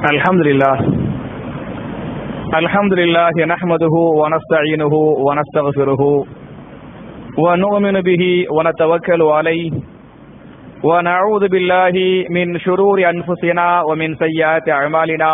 الحمد لله الحمد لله نحمده ونستعينه ونستغفره ونؤمن به ونتوكل عليه ونعوذ بالله من شرور أنفسنا ومن سيئات أعمالنا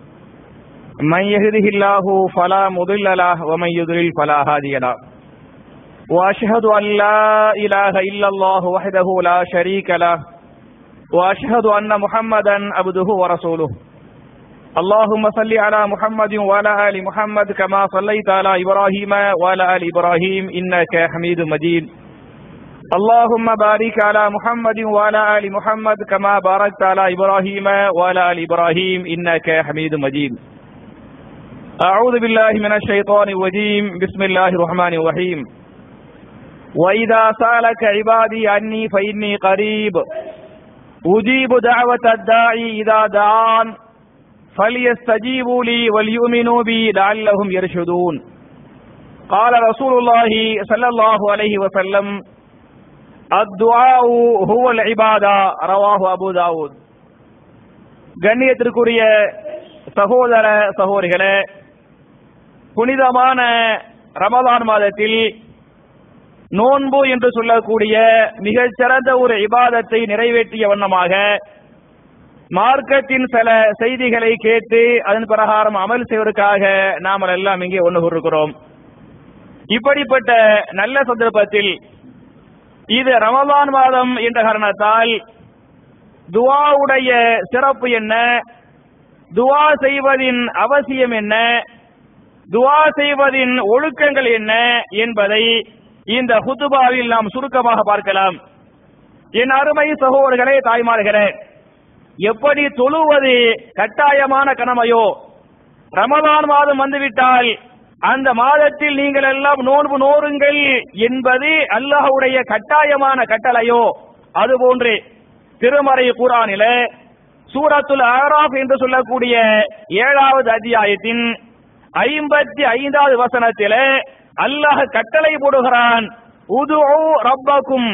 من يهده الله فلا مضل له ومن يضلل فلا هادي له وأشهد أن لا إله إلا الله وحده لا شريك له وأشهد أن محمدا عبده ورسوله اللهم صل على محمد وعلى آل محمد كما صليت على إبراهيم وعلى آل إبراهيم إنك حميد مجيد اللهم بارك على محمد وعلى آل محمد كما باركت على إبراهيم وعلى آل إبراهيم إنك حميد مجيد أعوذ بالله من الشيطان الرجيم بسم الله الرحمن الرحيم وإذا سألك عبادي عني فإني قريب أجيب دعوة الداعي إذا دعان فليستجيبوا لي وليؤمنوا بي لعلهم يرشدون قال رسول الله صلى الله عليه وسلم الدعاء هو العبادة رواه أبو داود கண்ணியத்திற்குரிய சகோதர சகோதரிகளே புனிதமான ரமதான் மாதத்தில் நோன்பு என்று சொல்லக்கூடிய மிகச் சிறந்த ஒரு இபாதத்தை நிறைவேற்றிய வண்ணமாக மார்க்கத்தின் சில செய்திகளை கேட்டு அதன் பிரகாரம் அமல் செய்வதற்காக நாம் எல்லாம் இங்கே ஒன்று கூறுகிறோம் இப்படிப்பட்ட நல்ல சந்தர்ப்பத்தில் இது ரமலான் மாதம் என்ற காரணத்தால் துவாவுடைய சிறப்பு என்ன துவா செய்வதின் அவசியம் என்ன துவா செய்வதின் ஒழுக்கங்கள் என்ன என்பதை இந்த ஹுத்துபாவில் நாம் சுருக்கமாக பார்க்கலாம் என் அருமை சகோதரர்களே தாய்மார்களே எப்படி தொழுவது கட்டாயமான கடமையோ ரமதான் மாதம் வந்துவிட்டால் அந்த மாதத்தில் நீங்கள் எல்லாம் நோன்பு நோருங்கள் என்பது அல்லாஹுடைய கட்டாயமான கட்டளையோ அதுபோன்று திருமறை குரானில சூரத்துல் ஆராப் என்று சொல்லக்கூடிய ஏழாவது அத்தியாயத்தின் ஐம்பத்தி ஐந்தாவது வசனத்திலே அல்லாஹ் கட்டளை போடுகிறான் உது ரப்பக்கும்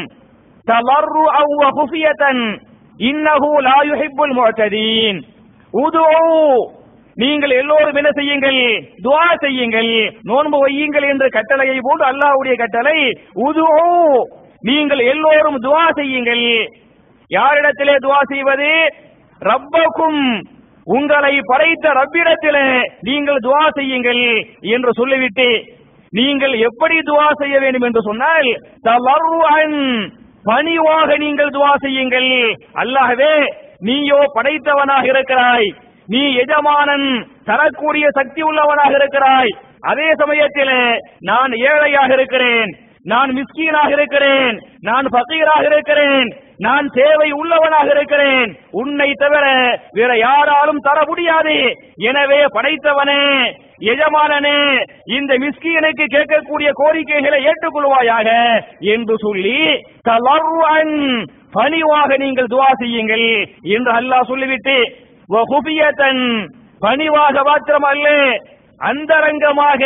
தலர்ரு அவ்வ குஃபியத்தன் இன்னஹு லா யுஹிப்புல் முஅ்ததீன் உது நீங்கள் எல்லோரும் என்ன செய்யுங்கள் துஆ செய்யுங்கள் நோன்பு வையுங்கள் என்ற கட்டளையை போன்று அல்லாஹ்வுடைய கட்டளை உது நீங்கள் எல்லோரும் துஆ செய்யுங்கள் யாரிடத்திலே துஆ செய்வது ரப்பக்கும் உங்களை படைத்த ரப்பிடத்திலே நீங்கள் துஆ செய்யுங்கள் என்று சொல்லிவிட்டு நீங்கள் எப்படி துவா செய்ய வேண்டும் என்று சொன்னால் தலர்ருஅன் பணிவாக நீங்கள் துவா செய்யுங்கள் அல்லாஹ்வே நீயோ படைத்தவனாக இருக்கிறாய் நீ எஜமானன் தரக்கூடிய சக்தி உள்ளவனாக இருக்கிறாய் அதே சமயத்தில் நான் ஏழையாக இருக்கிறேன் நான் மிஸ்கீனாக இருக்கிறேன் நான் பகீராக இருக்கிறேன் நான் தேவை உள்ளவனாக இருக்கிறேன் உன்னை தவிர வேற யாராலும் தர முடியாது எனவே படைத்தவனே எஜமானனே இந்த மிஸ்கீனுக்கு கேட்கக்கூடிய கோரிக்கைகளை ஏற்றுக்கொள்வாயாக என்று சொல்லி தலர்வன் பணிவாக நீங்கள் துவா செய்யுங்கள் என்று அல்லாஹ் சொல்லிவிட்டு வகுபியத்தன் பணிவாக மாத்திரம் அல்ல அந்தரங்கமாக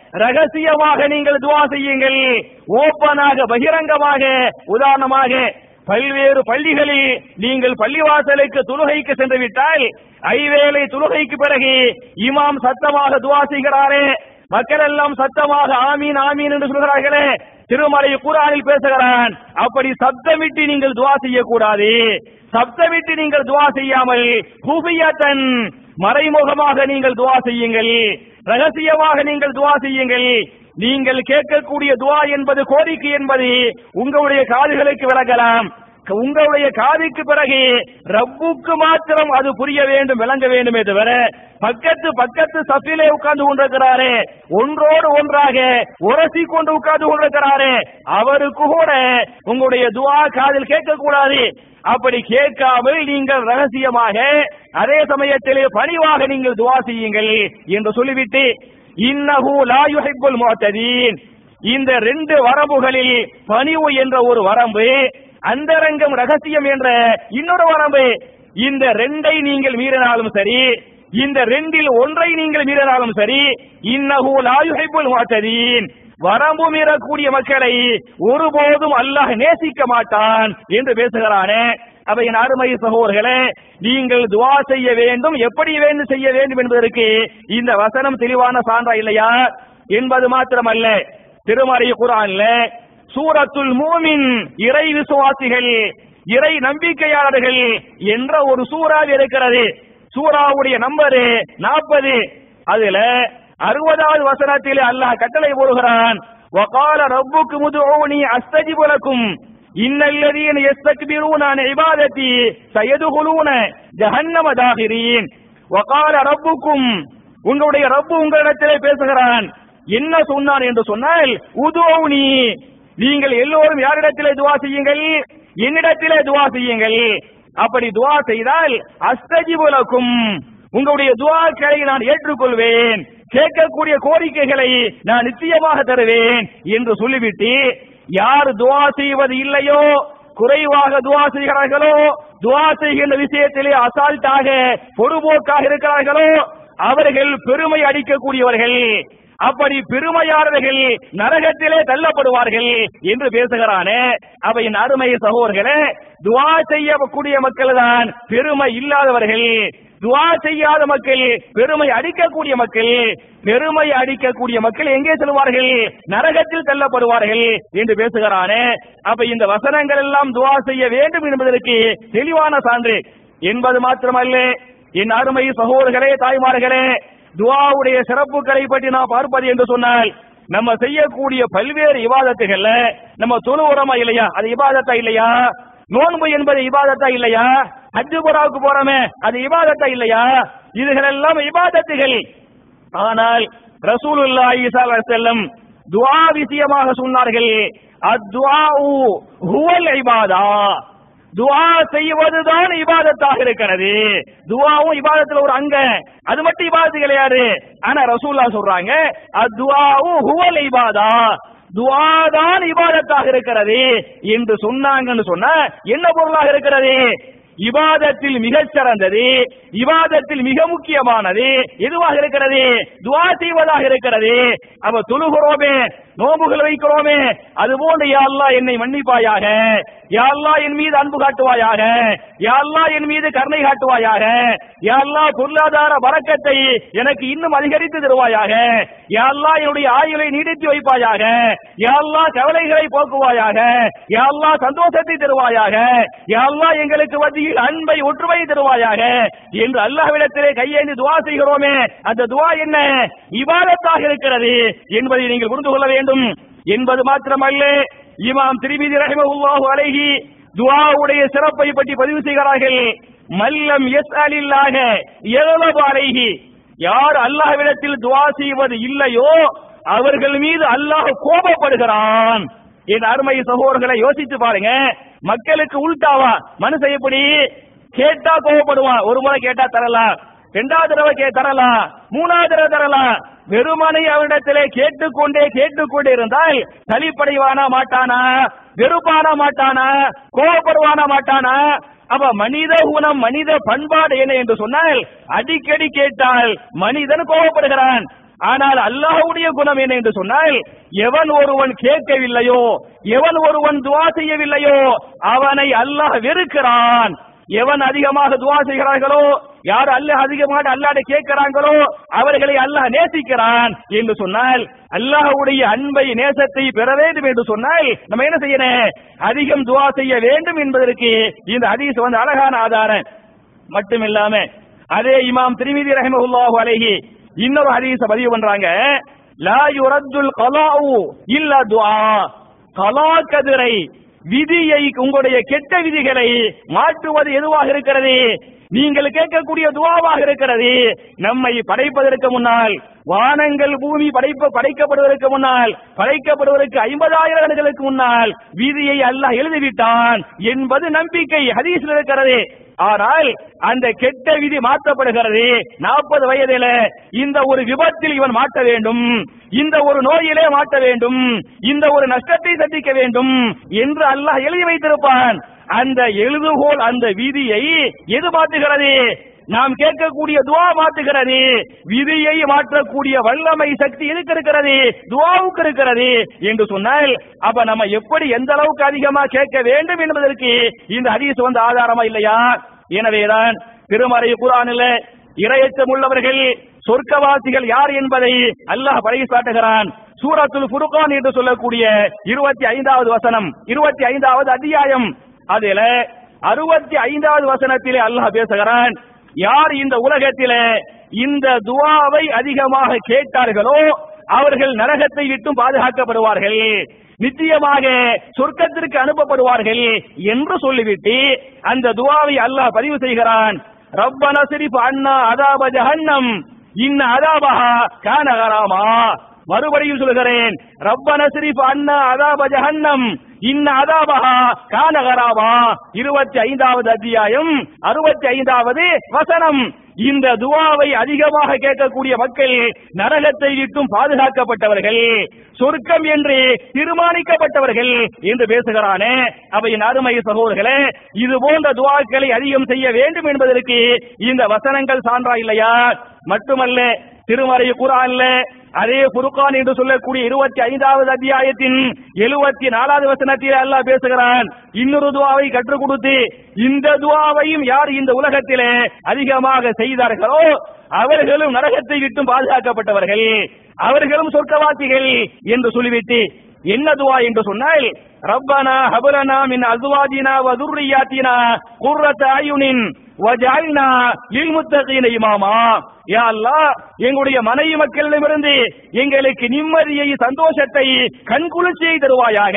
ரகசியமாக நீங்கள் துவா செய்யுங்கள் ஓப்பனாக பகிரங்கமாக உதாரணமாக பல்வேறு பள்ளிகளில் நீங்கள் பள்ளிவாசலுக்கு தொழுகைக்கு சென்று விட்டால் ஐவேளை தொழுகைக்கு பிறகு இமாம் சத்தமாக துவா செய்கிறாரே மக்கள் எல்லாம் சத்தமாக ஆமீன் ஆமீன் என்று சொல்கிறார்களே திருமலை குரானில் பேசுகிறான் அப்படி சப்தமிட்டு நீங்கள் துவா செய்யக்கூடாது சப்தமிட்டு நீங்கள் துவா செய்யாமல் குபியத்தன் மறைமுகமாக நீங்கள் துவா செய்யுங்கள் ரகசியமாக நீங்கள் துவா செய்யுங்கள் நீங்கள் கேட்கக்கூடிய துவா என்பது கோரிக்கை என்பது உங்களுடைய காதுகளுக்கு விளங்கலாம் உங்களுடைய காதுக்கு பிறகு ரப்புக்கு மாத்திரம் அது புரிய வேண்டும் விளங்க வேண்டுமே தவிர பக்கத்து பக்கத்து சஃபிலே உட்கார்ந்து கொண்டிருக்கிறாரே ஒன்றோடு ஒன்றாக உரசி கொண்டு உட்கார்ந்து கொண்டிருக்கிறாரே அவருக்கு கூட உங்களுடைய துவா காதில் கேட்கக்கூடாது அப்படி கேட்காமல் நீங்கள் ரகசியமாக அதே சமயத்திலே பணிவாக நீங்கள் துவா செய்யுங்கள் என்று சொல்லிவிட்டு இன்னஹு லா யுஹிப்புல் முஅ்ததீன் இந்த ரெண்டு வரம்புகளில் பணிவு என்ற ஒரு வரம்பு அந்தரங்கம் ரகசியம் என்ற இன்னொரு வரம்பு இந்த ரெண்டை நீங்கள் மீறினாலும் சரி இந்த ரெண்டில் ஒன்றை நீங்கள் மீறினாலும் சரி இன்னஹு லா யுஹிப்புல் முஅ்ததீன் வரம்பு மீறக்கூடிய மக்களை ஒருபோதும் அல்லாஹ் நேசிக்க மாட்டான் என்று பேசுகிறானே அப்ப என் அருமை சகோதரர்களே நீங்கள் துவா செய்ய வேண்டும் எப்படி வேண்டும் செய்ய வேண்டும் என்பதற்கு இந்த வசனம் தெளிவான சான்றா இல்லையா என்பது மாத்திரமல்ல திருமறை குரான்ல சூரத்துல் மூமின் இறை விசுவாசிகள் இறை நம்பிக்கையாளர்கள் என்ற ஒரு சூறா இருக்கிறது சூறாவுடைய நம்பரு நாற்பது அதுல அறுபதாவது வசனத்தில் அல்லாஹ் கட்டளை போடுகிறான் وقال ربكم ادعوني استجب لكم ان الذين يستكبرون عن عبادتي سيدخلون جهنم داخرين وقال ربكم உங்களுடைய ரப்பு உங்களிடத்திலே பேசுகிறான் என்ன சொன்னான் என்று சொன்னால் உதோனி நீங்கள் எல்லோரும் யாரிடத்திலே துவா செய்யுங்கள் என்னிடத்திலே துவா செய்யுங்கள் அப்படி துவா செய்தால் அஸ்தஜிபுலக்கும் உங்களுடைய துவாக்களை நான் ஏற்றுக்கொள்வேன் கேட்கக்கூடிய கோரிக்கைகளை நான் நிச்சயமாக தருவேன் என்று சொல்லிவிட்டு யார் துவா செய்வது இல்லையோ குறைவாக துவா செய்கிறார்களோ துவா செய்கின்ற விஷயத்திலே அசால்ட்டாக பொறுபோக்காக இருக்கிறார்களோ அவர்கள் பெருமை அடிக்கக்கூடியவர்கள் அப்படி பெருமையாளர்கள் நரகத்திலே தள்ளப்படுவார்கள் என்று பேசுகிறானே அவையின் அருமை சகோதரர்களே துவா செய்யக்கூடிய மக்கள் தான் பெருமை இல்லாதவர்கள் துவா செய்யாத மக்கள் பெருமை அடிக்கக்கூடிய மக்கள் பெருமை அடிக்கக்கூடிய மக்கள் எங்கே செல்வார்கள் நரகத்தில் தள்ளப்படுவார்கள் என்று பேசுகிறானே அப்ப இந்த வசனங்கள் எல்லாம் துவா செய்ய வேண்டும் என்பதற்கு தெளிவான சான்று என்பது மாத்திரமல்ல என் அருமை சகோதரர்களே தாய்மார்களே துவாவுடைய சிறப்புகளை பற்றி நாம் பார்ப்பது என்று சொன்னால் நம்ம செய்யக்கூடிய பல்வேறு இவாதத்துகள்ல நம்ம தொழுவுறமா இல்லையா அது இபாதத்தா இல்லையா நோன்பு என்பது இபாதத்தா இல்லையா ஹஜ்ஜுபுராவுக்கு போறோமே அது இபாதத்தா இல்லையா இதுகள் எல்லாம் இபாதத்துகள் ஆனால் ரசூலுல்லாஹி ஸல்லல்லாஹு அலைஹி வஸல்லம் துஆ விஷயமாக சொன்னார்கள் அத்வாஉ ஹுவல் இபாதா துவா செய்வதுதான் இபாதத்தாக இருக்கிறது துவாவும் இபாதத்துல ஒரு அங்க அது மட்டும் இபாதத்து கிடையாது ஆனா ரசூல்லா சொல்றாங்க அத்வாவும் ஹுவல் இபாதா துவா தான் இபாதத்தாக இருக்கிறது என்று சொன்னாங்கன்னு சொன்னா என்ன பொருளாக இருக்கிறது இபாதத்தில் மிகச் சிறந்தது இபாதத்தில் மிக முக்கியமானது எதுவாக இருக்கிறது துவா செய்வதாக இருக்கிறது அவ தொழுகிறோமே நோம்புகள் வைக்கிறோமே அது போன்று யா அல்லாஹ் என்னை மன்னிப்பாயாக யா அல்லாஹ் என் மீது அன்பு காட்டுவாயாக யா அல்லாஹ் என் மீது கருணை காட்டுவாயாக யா அல்லாஹ் பொருளாதார வரக்கத்தை எனக்கு இன்னும் அதிகரித்து தருவாயாக யா அல்லாஹ் என்னுடைய ஆயுளை நீடித்து வைப்பாயாக யா அல்லாஹ் கவலைகளை போக்குவாயாக யா அல்லாஹ் சந்தோஷத்தை தருவாயாக யா அல்லாஹ் எங்களுக்கு மத்தியில் அன்பை ஒற்றுமை தருவாயாக என்று அல்லாஹ்விடத்திலே கையேந்தி துவா செய்கிறோமே அந்த துவா என்ன இபாதத்தாக இருக்கிறது என்பதை நீங்கள் புரிந்து கொள்ள வேண்டும் என்பது மாத்திரமல்ல இமாம் திருமிதி ரஹிமஹுல்லாஹு அலைஹி துஆவுடைய சிறப்பை பற்றி பதிவு செய்கிறார்கள் மல்லம் எஸ் அலில்லாக எவ்வளவு அலைஹி யார் அல்லாஹ்விடத்தில் துவா செய்வது இல்லையோ அவர்கள் மீது அல்லாஹ் கோபப்படுகிறான் என் அருமை சகோதரர்களை யோசித்து பாருங்க மக்களுக்கு உள்டாவா மனுஷன் எப்படி கேட்டா கோவப்படுவான் ஒரு முறை கேட்டா தரலாம் ரெண்டாவது தடவை கே தரலாம் மூணாவது தடவை தரலாம் வெறுமனை அவனிடத்திலே கேட்டுக்கொண்டே கேட்டுக்கொண்டே இருந்தால் சலிப்படைவானா மாட்டானா வெறுப்பானா மாட்டானா கோபப்படுவானா மாட்டானா அப்ப மனித குணம் மனித பண்பாடு என்ன என்று சொன்னால் அடிக்கடி கேட்டால் மனிதன் கோபப்படுகிறான் ஆனால் அல்லாஹ்வுடைய குணம் என்ன என்று சொன்னால் எவன் ஒருவன் கேட்கவில்லையோ எவன் ஒருவன் துவா செய்யவில்லையோ அவனை அல்லாஹ் வெறுக்கிறான் எவன் அதிகமாக துவா செய்கிறார்களோ யார் அல்லாஹ் அதிகமாக அல்லாட கேட்கிறாங்களோ அவர்களை அல்லாஹ் நேசிக்கிறான் என்று சொன்னால் அல்லாஹ்வுடைய அன்பை நேசத்தை பெற வேண்டும் என்று சொன்னால் நம்ம என்ன செய்யணும் அதிகம் துவா செய்ய வேண்டும் என்பதற்கு இந்த ஹதீஸ் வந்து அழகான ஆதாரம் மட்டுமில்லாம அதே இமாம் திருமிதி ரஹிமஹுல்லாஹு அலைஹி இன்னொரு ஹதீஸ பதிவு பண்றாங்க லா யுரத்துல் கலாஉ இல்லா துஆ கலா கதிரை விதியை உங்களுடைய கெட்ட விதிகளை மாற்றுவது எதுவாக இருக்கிறது நீங்கள் கேட்கக்கூடிய துவாவாக இருக்கிறது நம்மை படைப்பதற்கு முன்னால் வானங்கள் பூமி படைப்ப படைக்கப்படுவதற்கு முன்னால் படைக்கப்படுவதற்கு ஐம்பதாயிரம் ஆண்டுகளுக்கு முன்னால் விதியை அல்லாஹ் எழுதிவிட்டான் என்பது நம்பிக்கை ஹதீஸில் இருக்கிறது ஆனால் அந்த கெட்ட விதி மாற்றப்படுகிறது நாற்பது வயதில இந்த ஒரு விபத்தில் இவன் மாட்ட வேண்டும் இந்த ஒரு நோயிலே மாட்ட வேண்டும் இந்த ஒரு நஷ்டத்தை சந்திக்க வேண்டும் என்று அல்லாஹ் எழுதி வைத்திருப்பான் அந்த எழுதுகோல் அந்த விதியை எது மாற்றுகிறது நாம் கேட்கக்கூடிய துவா மாற்றுகிறது விதியை மாற்றக்கூடிய வல்லமை சக்தி எதுக்கு இருக்கிறது துவாவுக்கு இருக்கிறது என்று சொன்னால் அப்ப நம்ம எப்படி எந்த அளவுக்கு அதிகமா கேட்க வேண்டும் என்பதற்கு இந்த ஹதீஸ் வந்து ஆதாரமா இல்லையா எனவேதான் திருமறை குரானில் இரையச்சம் உள்ளவர்கள் சொர்க்கவாசிகள் யார் என்பதை அல்லாஹ் பறைசாட்டுகிறான் சூரத்துல் ஃபுர்கான் என்று சொல்லக்கூடிய இருபத்தி ஐந்தாவது வசனம் இருபத்தி ஐந்தாவது அத்தியாயம் அதில அறுபத்தி ஐந்தாவது வசனத்திலே அல்லாஹ் பேசுகிறான் யார் இந்த உலகத்திலே இந்த துவாவை அதிகமாக கேட்டார்களோ அவர்கள் நரகத்தை விட்டும் பாதுகாக்கப்படுவார்கள் நிச்சயமாக சொர்க்கத்திற்கு அனுப்பப்படுவார்கள் என்று சொல்லிவிட்டு அந்த துவாவை அல்லாஹ் பதிவு செய்கிறான் ரப்பன சிரிப்பு அண்ணா அதாப ஜஹன்னம் இன்ன அதாபஹா கான கராமா மறுபடியும் சொல்கிறேன் ரப்பன சிரிப்பு அண்ணா அதாப ஜஹன்னம் இன்ன அதாபஹா கான கராமா இருபத்தி ஐந்தாவது அத்தியாயம் அறுபத்தி ஐந்தாவது வசனம் இந்த துவாவை அதிகமாக கேட்கக்கூடிய மக்கள் நரகத்தை விட்டும் பாதுகாக்கப்பட்டவர்கள் சொர்க்கம் என்று தீர்மானிக்கப்பட்டவர்கள் என்று பேசுகிறானே அவையின் அருமை சகோதரர்களே இது போன்ற துவாக்களை அதிகம் செய்ய வேண்டும் என்பதற்கு இந்த வசனங்கள் சான்றா இல்லையா மட்டுமல்ல திருமறை குரான்ல அதே குருக்கான் என்று சொல்லக்கூடிய இருபத்தி ஐந்தாவது அத்தியாயத்தின் எழுபத்தி நாலாவது வசனத்தில் அல்லாஹ் பேசுகிறான் இன்னொரு துவாவை கற்றுக் கொடுத்து இந்த துவாவையும் யார் இந்த உலகத்திலே அதிகமாக செய்தார்களோ அவர்களும் நரகத்தை விட்டும் பாதுகாக்கப்பட்டவர்கள் அவர்களும் சொர்க்கவாசிகள் என்று சொல்லிவிட்டு என்ன துவா என்று சொன்னால் ரப்பனா ஹபலனா மின் அஸ்வாஜினா வ துர்ரியாத்தினா குர்ரத அயுனின் வஜால்னா லில் முத்தகீன இமாமா யா அல்லாஹ் எங்களுடைய மனைவி மக்களிடமிருந்து எங்களுக்கு நிம்மதியை சந்தோஷத்தை கண்குளிர்ச்சியை தருவாயாக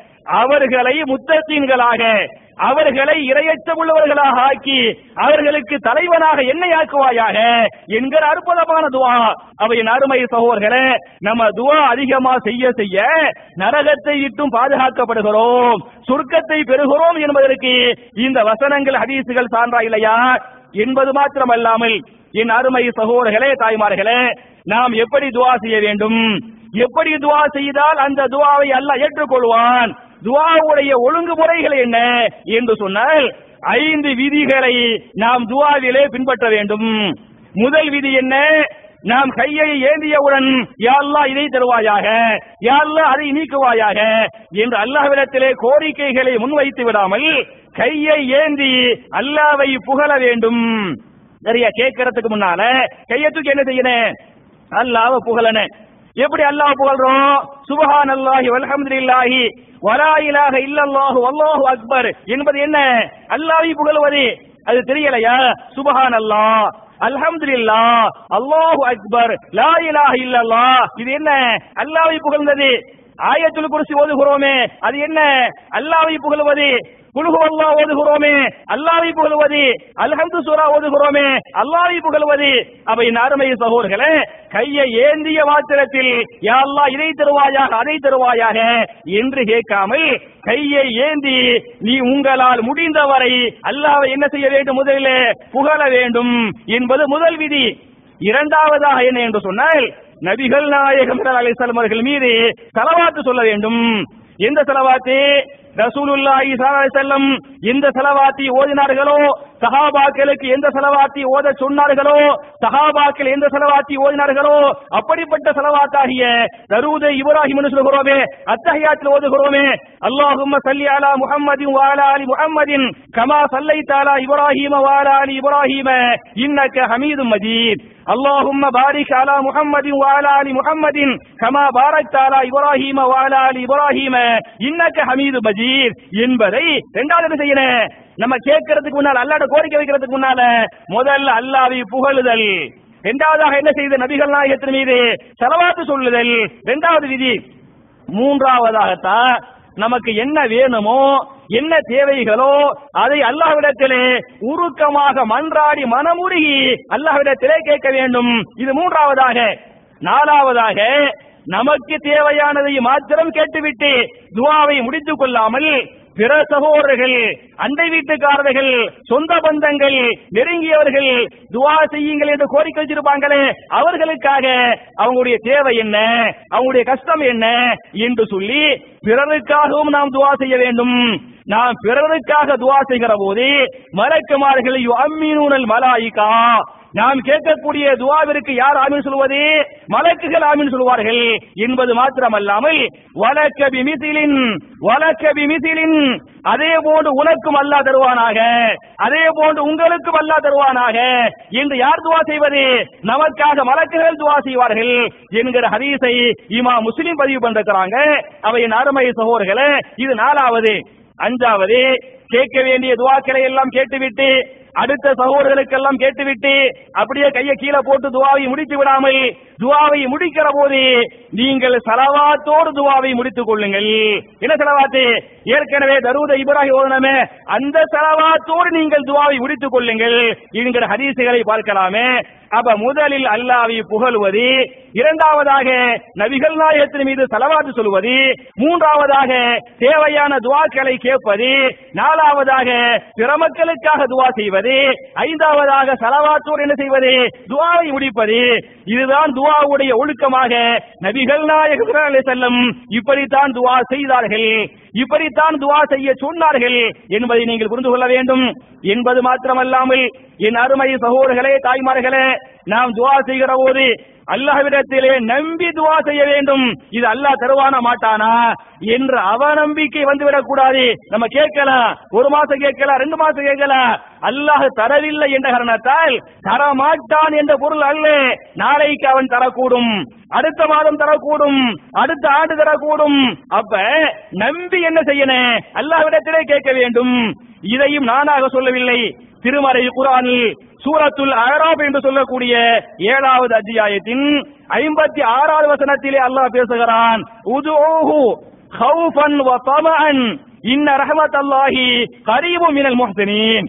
அவர்களை முத்தத்தீன்களாக அவர்களை இரையச்சமுள்ளவர்களாக ஆக்கி அவர்களுக்கு தலைவனாக என்னை ஆக்குவாயாக என்கிற அற்புதமான துவா அவையின் அருமை சகோதரர்களே நம்ம துவா அதிகமா செய்ய செய்ய நரகத்தை விட்டும் பாதுகாக்கப்படுகிறோம் சுருக்கத்தை பெறுகிறோம் என்பதற்கு இந்த வசனங்கள் ஹதீசுகள் சான்றா இல்லையா என்பது மாத்திரமல்லாமல் என் அருமை சகோதரர்களே தாய்மார்களே நாம் எப்படி துவா செய்ய வேண்டும் எப்படி துவா செய்தால் அந்த துவாவை அல்லாஹ் ஏற்றுக்கொள்வான் துவாவுடைய ஒழுங்குமுறைகள் என்ன என்று சொன்னால் ஐந்து விதிகளை நாம் துவாவிலே பின்பற்ற வேண்டும் முதல் விதி என்ன நாம் கையை ஏந்தியவுடன் யா அல்லாஹ் இதை தருவாயாக யா அல்லாஹ் அதை நீக்குவாயாக என்று அல்லாஹ்விடத்திலே கோரிக்கைகளை முன்வைத்து விடாமல் கையை ஏந்தி அல்லாவை புகழ வேண்டும் சரியா கேட்கறதுக்கு முன்னால கையை தூக்கி என்ன செய்யணும் அல்லாஹ்வை புகழணும் எப்படி அல்லாஹ் புகழ்றோம் சுபஹான் அல்லாஹி வல்ஹம்துலில்லாஹி வலா இலாஹ இல்லல்லாஹு வல்லாஹு அக்பர் என்பது என்ன அல்லாஹ்வை புகழ்வது அது தெரியலையா சுபஹான் அல்லாஹ் அல்ஹம்துலில்லாஹ் அல்லாஹு அக்பர் லா இலாஹ இல்லல்லாஹ் இது என்ன அல்லாஹ்வை புகழ்ந்தது ஆயத்துல் குர்சி ஓதுகிறோமே அது என்ன அல்லாஹ்வை புகழ்வது குல்ஹு அல்லாஹ் ஓதுகிறோமே அல்லாஹ்வை புகழ்வது அல்ஹம்து சூரா ஓதுகிறோமே அல்லாஹ்வை புகழ்வது அவை அருமை சகோதரர்களே கையை ஏந்திய மாத்திரத்தில் யா அல்லாஹ் இதை தருவாயாக அதை தருவாயாக என்று கேட்காமல் கையை ஏந்தி நீ உங்களால் முடிந்தவரை அல்லாஹ்வை என்ன செய்ய வேண்டும் முதலிலே புகழ வேண்டும் என்பது முதல் விதி இரண்டாவதாக என்ன என்று சொன்னால் நபிகள் நாயகம் அலிசல்லம் அவர்கள் மீது செலவாத்து சொல்ல வேண்டும் எந்த செலவாத்து ரசூலுல்லாஹி ஸல்லல்லாஹு அலைஹி வஸல்லம் எந்த செலவாத்தி ஓதினார்களோ சஹாபாக்களுக்கு எந்த செலவாத்தி ஓத சொன்னார்களோ சஹாபாக்கள் எந்த செலவாத்தி ஓதினார்களோ அப்படிப்பட்ட செலவாத்தாகிய தரூத இப்ராஹிம் என்று சொல்கிறோமே அத்தஹியாத்தில் ஓதுகிறோமே அல்லாஹும்ம சல்லி அலா முஹம்மதின் வஅலா அலி முஹம்மதின் கமா சல்லைத அலா இப்ராஹிம வஅலா அலி இப்ராஹிம இன்னக ஹமீதும் மஜீத் اللهم بارك على محمد وعلى ال محمد كما باركت على ابراهيم وعلى ال ابراهيم انك حميد مجيد என்பதை இரண்டாவது என்ன செய்யணும் நம்ம கேட்கறதுக்கு முன்னால அல்லாஹ்ட கோரிக்கை வைக்கிறதுக்கு முன்னால முதல்ல அல்லாஹ்வை புகழுதல் இரண்டாவதாக என்ன செய்த நபிகள் நாயகத்தின் மீது செலவாத்து சொல்லுதல் இரண்டாவது விதி மூன்றாவதாகத்தான் நமக்கு என்ன வேணுமோ என்ன தேவைகளோ அதை அல்லாஹ்விடத்திலே உருக்கமாக மன்றாடி மனமுருகி அல்லாஹ்விடத்திலே கேட்க வேண்டும் இது மூன்றாவதாக நாலாவதாக நமக்கு தேவையானதை மாத்திரம் கேட்டுவிட்டு துவாவை முடித்துக் கொள்ளாமல் பிற சகோதரர்கள் அண்டை வீட்டுக்காரர்கள் சொந்த பந்தங்கள் நெருங்கியவர்கள் துவா செய்யுங்கள் என்று கோரிக்கை வச்சிருப்பாங்களே அவர்களுக்காக அவங்களுடைய தேவை என்ன அவங்களுடைய கஷ்டம் என்ன என்று சொல்லி பிறருக்காகவும் நாம் துவா செய்ய வேண்டும் நாம் பிறருக்காக துவா செய்கிற போது மலக்குமார்கள் அம்மீனூனல் மலாயிகா நாம் கேட்கக்கூடிய துவாவிற்கு யார் ஆமீன் சொல்வது மலக்குகள் ஆமீன் சொல்வார்கள் என்பது மாத்திரமல்லாமல் வழக்க பிமிசிலின் வழக்க பிமிசிலின் அதே போன்று உனக்கும் அல்லா தருவானாக அதே போன்று உங்களுக்கும் அல்லா தருவானாக என்று யார் துவா செய்வது நமக்காக மலக்குகள் துவா செய்வார்கள் என்கிற ஹதீஸை இமா முஸ்லிம் பதிவு பண்றாங்க அவை என் அருமை சகோதரர்களே இது நாலாவது அஞ்சாவது கேட்க வேண்டிய துவாக்களை எல்லாம் கேட்டுவிட்டு அடுத்த சகோதரர்களுக்கெல்லாம் கேட்டுவிட்டு அப்படியே கையை கீழே போட்டு துவாவை முடித்து விடாமல் துவாவை முடிக்கிற போது நீங்கள் சலவாத்தோடு துவாவை முடித்துக் கொள்ளுங்கள் என்ன சலவாத்து ஏற்கனவே தருவத இப்ராஹிம் ஓதனமே அந்த சலவாத்தோடு நீங்கள் துவாவை முடித்துக் கொள்ளுங்கள் என்கிற ஹதீசுகளை பார்க்கலாமே அப்ப முதலில் அல்லாவை புகழ்வது இரண்டாவதாக நபிகள் நாயகத்தின் மீது செலவாத்து சொல்வது மூன்றாவதாக தேவையான துவாக்களை கேட்பது நாலாவதாக பிற மக்களுக்காக துவா செய்வது ஐந்தாவதாக செலவாத்தோடு என்ன செய்வது துவாவை முடிப்பது இதுதான் துவாவுடைய ஒழுக்கமாக நபிகள் நாயகம் செல்லும் இப்படித்தான் துவா செய்தார்கள் இப்படித்தான் துவா செய்ய சொன்னார்கள் என்பதை நீங்கள் புரிந்து கொள்ள வேண்டும் என்பது மாத்திரமல்லாமல் என் அருமை சகோதரர்களே தாய்மார்களே நாம் துவா செய்கிற போது அல்லாஹ்விடத்திலே நம்பி துவா செய்ய வேண்டும் இது அல்லாஹ் தருவானா மாட்டானா என்ற அவநம்பிக்கை வந்துவிடக் கூடாது நம்ம கேட்கலாம் ஒரு மாசம் கேட்கலாம் ரெண்டு மாசம் கேட்கலாம் அல்லாஹ் தரவில்லை என்ற காரணத்தால் தரமாட்டான் என்ற பொருள் அல்ல நாளைக்கு அவன் தரக்கூடும் அடுத்த மாதம் தரக்கூடும் அடுத்த ஆண்டு தரக்கூடும் அப்ப நம்பி என்ன செய்யணும் அல்லாஹ்விடத்திலே கேட்க வேண்டும் இதையும் நானாக சொல்லவில்லை திருமறை குரானில் சூரத்துல் அராப் என்று சொல்லக்கூடிய ஏழாவது அத்தியாயத்தின் ஐம்பத்தி ஆறாவது வசனத்திலே அல்லாஹ் பேசுகிறான் உதுஹு ஹவுஃபன் வ தமஅன் இன்ன ரஹமத் அல்லாஹி கரீபு மினல் முஹ்சினீன்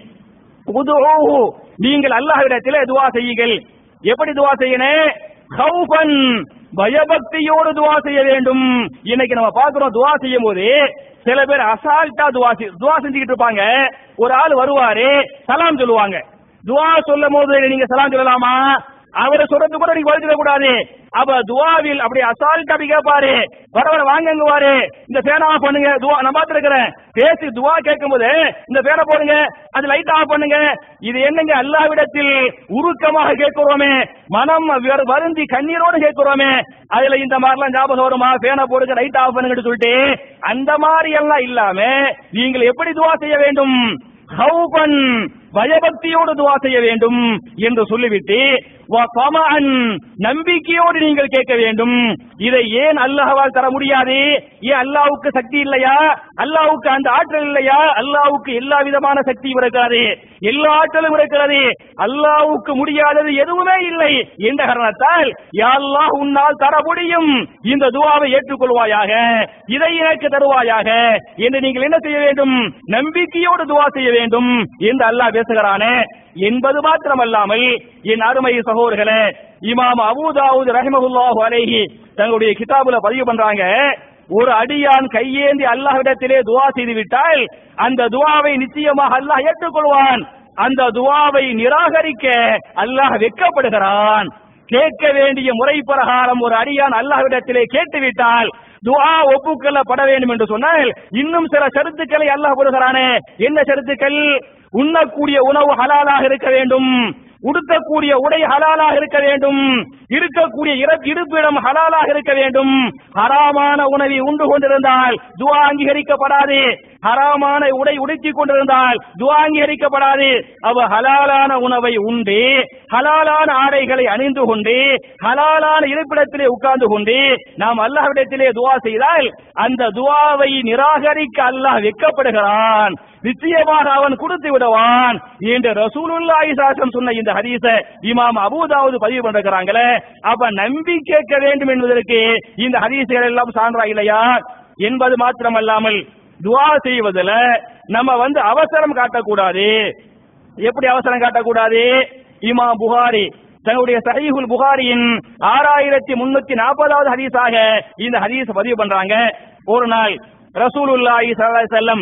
உதுஹு நீங்கள் அல்லாஹ்விடத்திலே துஆ செய்யுங்கள் எப்படி துஆ செய்யணும் ஹவுஃபன் பயபக்தியோடு துவா செய்ய வேண்டும் இன்னைக்கு நம்ம பாக்குறோம் துவா செய்யும் போது சில பேர் அசால்ட்டா துவா செய்- துவா செஞ்சுக்கிட்டு இருப்பாங்க ஒரு ஆள் வருவாரு சலாம் சொல்லுவாங்க துவா சொல்லும் போது நீங்க சலாம் சொல்லலாமா அவரை சொல்றது கூட நீங்க பதில் கூடாது அப்ப துவாவில் அப்படி அசால்ட்டா அப்படி கேட்பாரு வர வர வாங்க வாரு இந்த பேனா ஆஃப் பண்ணுங்க துவா நான் பார்த்திருக்கிறேன் பேசி துவா கேட்கும் போது இந்த பேனை போடுங்க அது லைட் ஆஃப் பண்ணுங்க இது என்னங்க அல்லாவிடத்தில் உருக்கமாக கேட்கிறோமே மனம் வரு- வருந்தி கண்ணீரோடு கேட்கிறோமே அதுல இந்த மாதிரிலாம் ஞாபகம் வருமா பேனை போடுங்க லைட் ஆஃப் பண்ணுங்கன்னு சொல்லிட்டு அந்த மாதிரி எல்லாம் இல்லாம நீங்கள் எப்படி துவா செய்ய வேண்டும் ஹவுபன் பயபக்தியோடு துவா செய்ய வேண்டும் என்று சொல்லிவிட்டு வ தமஅன் நம்பிக்கையோடு நீங்கள் கேட்க வேண்டும் இதை ஏன் அல்லாஹ்வால் தர முடியாது ஏன் அல்லாஹ்வுக்கு சக்தி இல்லையா அல்லாஹ்வுக்கு அந்த ஆற்றல் இல்லையா அல்லாஹ்வுக்கு எல்லா விதமான சக்தியும் இருக்கிறது எல்லா ஆற்றலும் இருக்கிறது அல்லாஹ்வுக்கு முடியாதது எதுவுமே இல்லை என்ற காரணத்தால் யா அல்லாஹ் உன்னால் தர முடியும் இந்த துவாவை ஏற்றுக்கொள்வாயாக இதை எனக்கு தருவாயாக என்று நீங்கள் என்ன செய்ய வேண்டும் நம்பிக்கையோடு துவா செய்ய வேண்டும் என்று அல்லாஹ் பேசுகிறானே என்பது மாத்திரமல்லாமல் என் அருமை சகோதரர்களே இமாம் அபூதாவுத் ரஹிமஹுல்லாஹு அலைஹி தங்களுடைய கிதாபுல பதிவு பண்றாங்க ஒரு அடியான் கையேந்தி அல்லாஹ்விடத்திலே துவா செய்து விட்டால் அந்த துவாவை நிச்சயமாக அல்லாஹ் ஏற்றுக்கொள்வான் அந்த துவாவை நிராகரிக்க அல்லாஹ் வெட்கப்படுகிறான் கேட்க வேண்டிய முறை பிரகாரம் ஒரு அடியான் அல்லாஹ்விடத்திலே கேட்டுவிட்டால் துஆ ஒப்புக்கொள்ளப்பட வேண்டும் என்று சொன்னால் இன்னும் சில ஷரத்துக்களை அல்லாஹ் போடுகிறானே என்ன ஷரத்துக்கள் உண்ணக்கூடிய உணவு ஹலாலாக இருக்க வேண்டும் உடுத்தக்கூடிய உடை ஹலாலாக இருக்க வேண்டும் இருக்கக்கூடிய இர- இருப்பிடம் ஹலாலாக இருக்க வேண்டும் ஹராமான உணவை உண்டு கொண்டிருந்தால் துவா அங்கீகரிக்கப்படாது ஹராமான உடை உடுத்திக் கொண்டிருந்தால் துவா அங்கீகரிக்கப்படாது அவ ஹலாலான உணவை உண்டு ஹலாலான ஆடைகளை அணிந்து கொண்டு ஹலாலான இருப்பிடத்திலே உட்கார்ந்து கொண்டு நாம் அல்லாஹ்விடத்திலே துவா செய்தால் அந்த துவாவை நிராகரிக்க அல்லாஹ் வெட்கப்படுகிறான் நிச்சயமாக அவன் கொடுத்து விடுவான் என்று ரசூலுல்லாஹி சாசம் சொன்ன இந்த ஹதீஸ இமாம் அபூதாவுது பதிவு பண்றாங்களே அப்ப நம்பி கேட்க வேண்டும் என்பதற்கு இந்த ஹதீசுகள் எல்லாம் சான்றா இல்லையா என்பது மாத்திரமல்லாமல் துவா செய்வதுல நம்ம வந்து அவசரம் காட்டக்கூடாது எப்படி அவசரம் காட்டக்கூடாது இமாம் புகாரி தன்னுடைய சஹீஹுல் புகாரியின் ஆறாயிரத்தி முன்னூத்தி நாற்பதாவது ஹதீஸாக இந்த ஹதீஸ் பதிவு பண்றாங்க ஒரு நாள் ரசூலுல்லாஹி ஸல்லல்லாஹு அலைஹி வஸல்லம்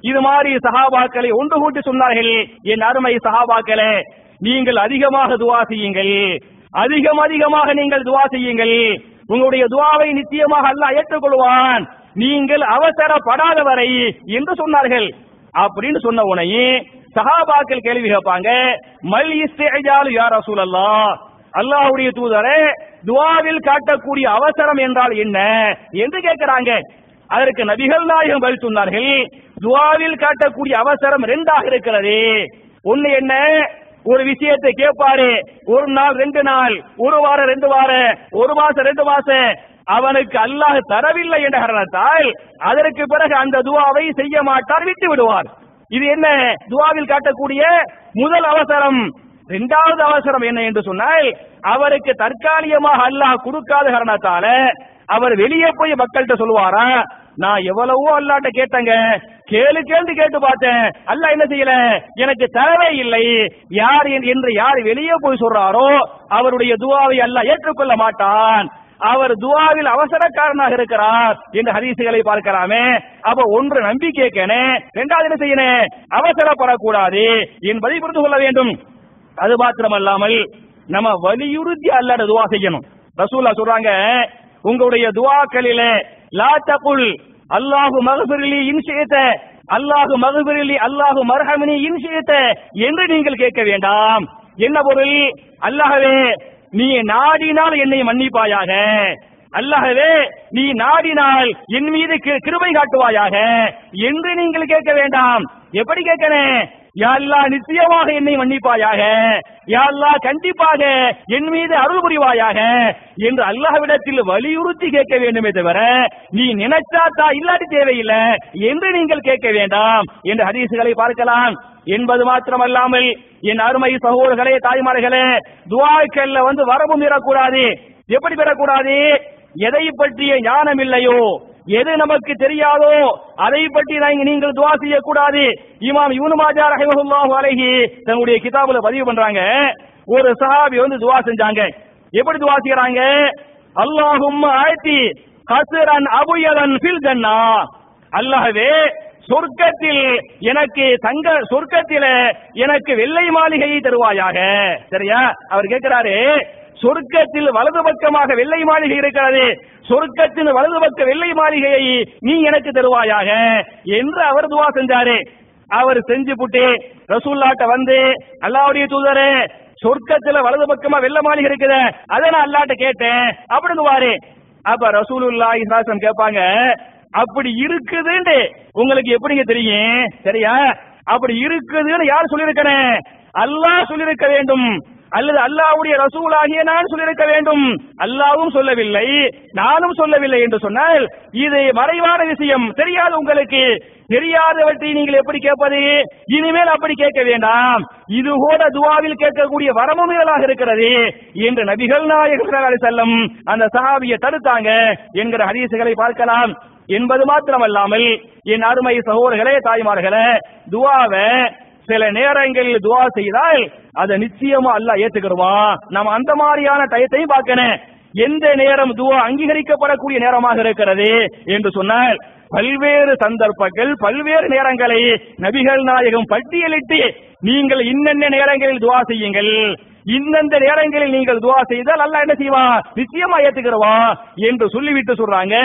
இது மாதிரி சஹாபாக்களை ஒன்று கூட்டி சொன்னார்கள் என் அருமை சஹாபாக்களே நீங்கள் அதிகமாக துவா செய்யுங்கள் அதிகம் அதிகமாக நீங்கள் துவா செய்யுங்கள் உங்களுடைய துவாவை நிச்சயமாக அல்லாஹ் ஏற்றுக்கொள்வான் நீங்கள் அவசரப்படாத வரை என்று சொன்னார்கள் அப்படின்னு சொன்ன உடனே சஹாபாக்கள் கேள்வி கேட்பாங்க மல் இஸ்திஜாலு யா ரசூலல்லாஹ் அல்லாஹ்வுடைய தூதரே துவாவில் காட்டக்கூடிய அவசரம் என்றால் என்ன என்று கேட்கிறாங்க அதற்கு நபிகள் நாயகம் பதில் சொன்னார்கள் துவாவில் காட்டக்கூடிய அவசரம் ரெண்டாக இருக்கிறது ஒண்ணு என்ன ஒரு விஷயத்தை கேட்பாரு ஒரு நாள் ரெண்டு நாள் ஒரு வாரம் ரெண்டு வாரம் ஒரு மாசம் ரெண்டு மாசம் அவனுக்கு அல்லாஹ் தரவில்லை என்ற காரணத்தால் அதற்கு பிறகு அந்த துவாவை செய்ய மாட்டார் விட்டு விடுவார் இது என்ன துவாவில் காட்டக்கூடிய முதல் அவசரம் இரண்டாவது அவசரம் என்ன என்று சொன்னால் அவருக்கு தற்காலிகமாக அல்லாஹ் கொடுக்காத காரணத்தால அவர் வெளியே போய் மக்கள்கிட்ட சொல்லுவாரா நான் எவ்வளவோ அல்லாட்ட கேட்டேங்க கேளு கேள்வி கேட்டு பார்த்தேன் அல்லாஹ் என்ன செய்யல எனக்கு தரவே இல்லை யார் என்- என்று யார் வெளியே போய் சொல்றாரோ அவருடைய துவாவை அல்லாஹ் ஏற்றுக்கொள்ள மாட்டான் அவர் துவாவில் அவசரக்காரனாக இருக்கிறார் என்று ஹதீசுகளை பார்க்கலாமே அப்ப ஒன்று நம்பிக்கை கேட்கணும் இரண்டாவது என்ன செய்யணும் அவசரப்படக்கூடாது என்பதை புரிந்து கொள்ள வேண்டும் அது மாத்திரமல்லாமல் நம்ம வலியுறுத்தி அல்லாட துவா செய்யணும் ரசூல்லா சொல்றாங்க உங்களுடைய துவாக்களிலே லா தகுல் அல்லாஹு மகபிரிலி இன்ஷியத்த அல்லாஹு மகபிரிலி அல்லாஹு மர்ஹமினி இன்ஷியத்த என்று நீங்கள் கேட்க வேண்டாம் என்ன பொருள் அல்லாஹ்வே நீ நாடினால் என்னை மன்னிப்பாயாக அல்லாஹ்வே நீ நாடினால் என் மீது கி- கிருபை காட்டுவாயாக என்று நீங்கள் கேட்க வேண்டாம் எப்படி கேட்கணும் யா அல்லாஹ் நிச்சயமாக என்னை மன்னிப்பாயாக யா அல்லாஹ் கண்டிப்பாக என் மீது அருள் புரிவாயாக என்று அல்லாஹ்விடத்தில் வலியுறுத்தி கேட்க வேண்டுமே தவிர நீ நினைச்சாத்தா இல்லாட்டி தேவையில்லை என்று நீங்கள் கேட்க வேண்டாம் என்று ஹதீசுகளை பார்க்கலாம் என்பது மாத்திரமல்லாமல் என் அருமை சகோதரர்களே தாய்மார்களே துவாக்கல்ல வந்து வரவும் பெறக்கூடாது எப்படி பெறக்கூடாது எதை பற்றிய ஞானம் இல்லையோ எது நமக்கு தெரியாதோ அதை பற்றி நாங்க- நீங்கள் துவா செய்யக்கூடாது இமாம் இப்னு மாஜா ரஹிமஹுல்லாஹு அலைஹி தன்னுடைய கிதாபுல பதிவு பண்றாங்க ஒரு சஹாபி வந்து துவா செஞ்சாங்க எப்படி துவா செய்யறாங்க அல்லாஹும்ம ஆயத்தி கசுரன் அபுயதன் ஃபில் ஜன்னா அல்லாஹ்வே சொர்க்கத்தில் எனக்கு தங்க சொர்க்கத்தில எனக்கு வெள்ளை மாளிகையை தருவாயாக சரியா அவர் கேட்கிறாரு சொர்க்கத்தில் வலது பக்கமாக வெள்ளை மாளிகை இருக்கிறது சொர்க்கத்தின் வலது பக்க வெள்ளை மாளிகையை நீ எனக்கு தருவாயாக என்று அவர் துவா செஞ்சாரு அவர் செஞ்சு புட்டு ரசூல்லாட்ட வந்து அல்லாவுடைய தூதரே சொர்க்கத்துல வலது பக்கமா வெள்ளை மாளிகை இருக்குது அதை நான் அல்லாட்ட கேட்டேன் அப்படின்னு வாரு அப்ப ரசூலுல்லாஹி சாசம் கேட்பாங்க அப்படி இருக்குதுன்னு உங்களுக்கு எப்படிங்க தெரியும் சரியா அப்படி இருக்குதுன்னு யார் சொல்லியிருக்கிறேன் அல்லாஹ் சொல்லியிருக்க வேண்டும் அல்லது அல்லாஹ்வுடைய ரசூலாகிய நான் சொல்லியிருக்க வேண்டும் அல்லாஹ்வும் சொல்லவில்லை நானும் சொல்லவில்லை என்று சொன்னால் இது மறைவான விஷயம் தெரியாது உங்களுக்கு தெரியாதவற்றை நீங்கள் எப்படி கேட்பது இனிமேல் அப்படி கேட்க வேண்டாம் இது கூட துவாவில் கேட்கக்கூடிய வரமுறைகளாக இருக்கிறது என்று நபிகள் நாயகர் செல்லம் அந்த சஹாபியை தடுத்தாங்க என்கிற ஹதீசுகளை பார்க்கலாம் என்பது மாத்திரமல்லாமல் என் அருமை சகோதரர்களே தாய்மார்களே துவாவை சில நேரங்களில் துவா செய்தால் அதை நிச்சயமா அல்லாஹ் ஏத்துக்கிடுவான் நம்ம அந்த மாதிரியான டயத்தையும் பார்க்கணும் எந்த நேரம் துவா அங்கீகரிக்கப்படக்கூடிய நேரமாக இருக்கிறது என்று சொன்னால் பல்வேறு சந்தர்ப்பங்கள் பல்வேறு நேரங்களை நபிகள் நாயகம் பட்டியலிட்டு நீங்கள் இன்னென்ன நேரங்களில் துவா செய்யுங்கள் இந்தந்த நேரங்களில் நீங்கள் துவா செய்தால் அல்லாஹ் என்ன செய்வான் நிச்சயமா ஏத்துக்கிறவான் என்று சொல்லிவிட்டு சொல்றாங்க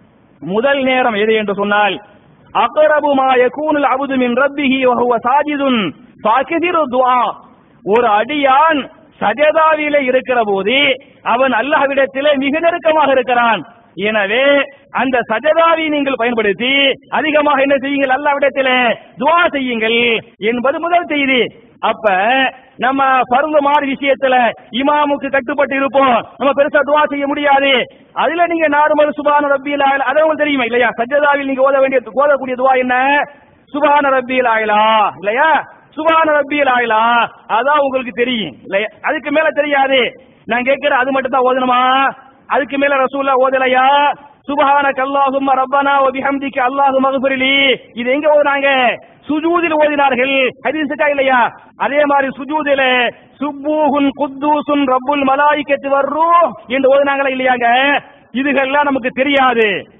முதல் நேரம் எது என்று சொன்னால் அக்ரபு மா யகூனுல் அப்து மின் ரப்பிஹி வ ஹுவ சாஜிதுன் ஃபஅக்திரு துஆ ஒரு அடியான் சஜதாவிலே இருக்கிற போது அவன் அல்லாஹ்விடத்திலே மிக நெருக்கமாக இருக்கிறான் எனவே அந்த சஜதாவை நீங்கள் பயன்படுத்தி அதிகமாக என்ன செய்யுங்கள் அல்லாஹ்விடத்திலே துஆ செய்யுங்கள் என்பது முதல் செய்தி அப்ப நம்ம பருந்த மாறு விஷயத்துல இமாமுக்கு கட்டுப்பட்டு இருப்போம் நம்ம பெருசா துவா செய்ய முடியாது அதுல நீங்க நார்மல் சுபான ரப்பியில் ஆயலா அது உங்களுக்கு தெரியுமா இல்லையா சஜ்ஜதாவில் நீங்க ஓத வேண்டிய ஓதக்கூடிய துவா என்ன சுபான ரப்பியில் ஆயலா இல்லையா சுபான ரப்பியில் ஆயலா அதான் உங்களுக்கு தெரியும் இல்லையா அதுக்கு மேல தெரியாது நான் கேட்கிறேன் அது மட்டும் தான் ஓதணுமா அதுக்கு மேல ரசூல்லா ஓதலையா சுபஹானக அல்லாஹும்ம ரப்பனா வ பிஹம்திக அல்லாஹு மக்ஃபிர்லி இது எங்க ஓதுனாங்க சுஜூதில் ஓதினார்கள் ஹதீஸுக்கா இல்லையா அதே மாதிரி சுஜூதில சுப்பூஹுன் குத்தூசுன் ரப்புல் மலாயிக்கத்து வர்ரு என்று ஓதுனாங்களா இல்லையாங்க இதுகெல்லாம் நமக்கு தெரியாது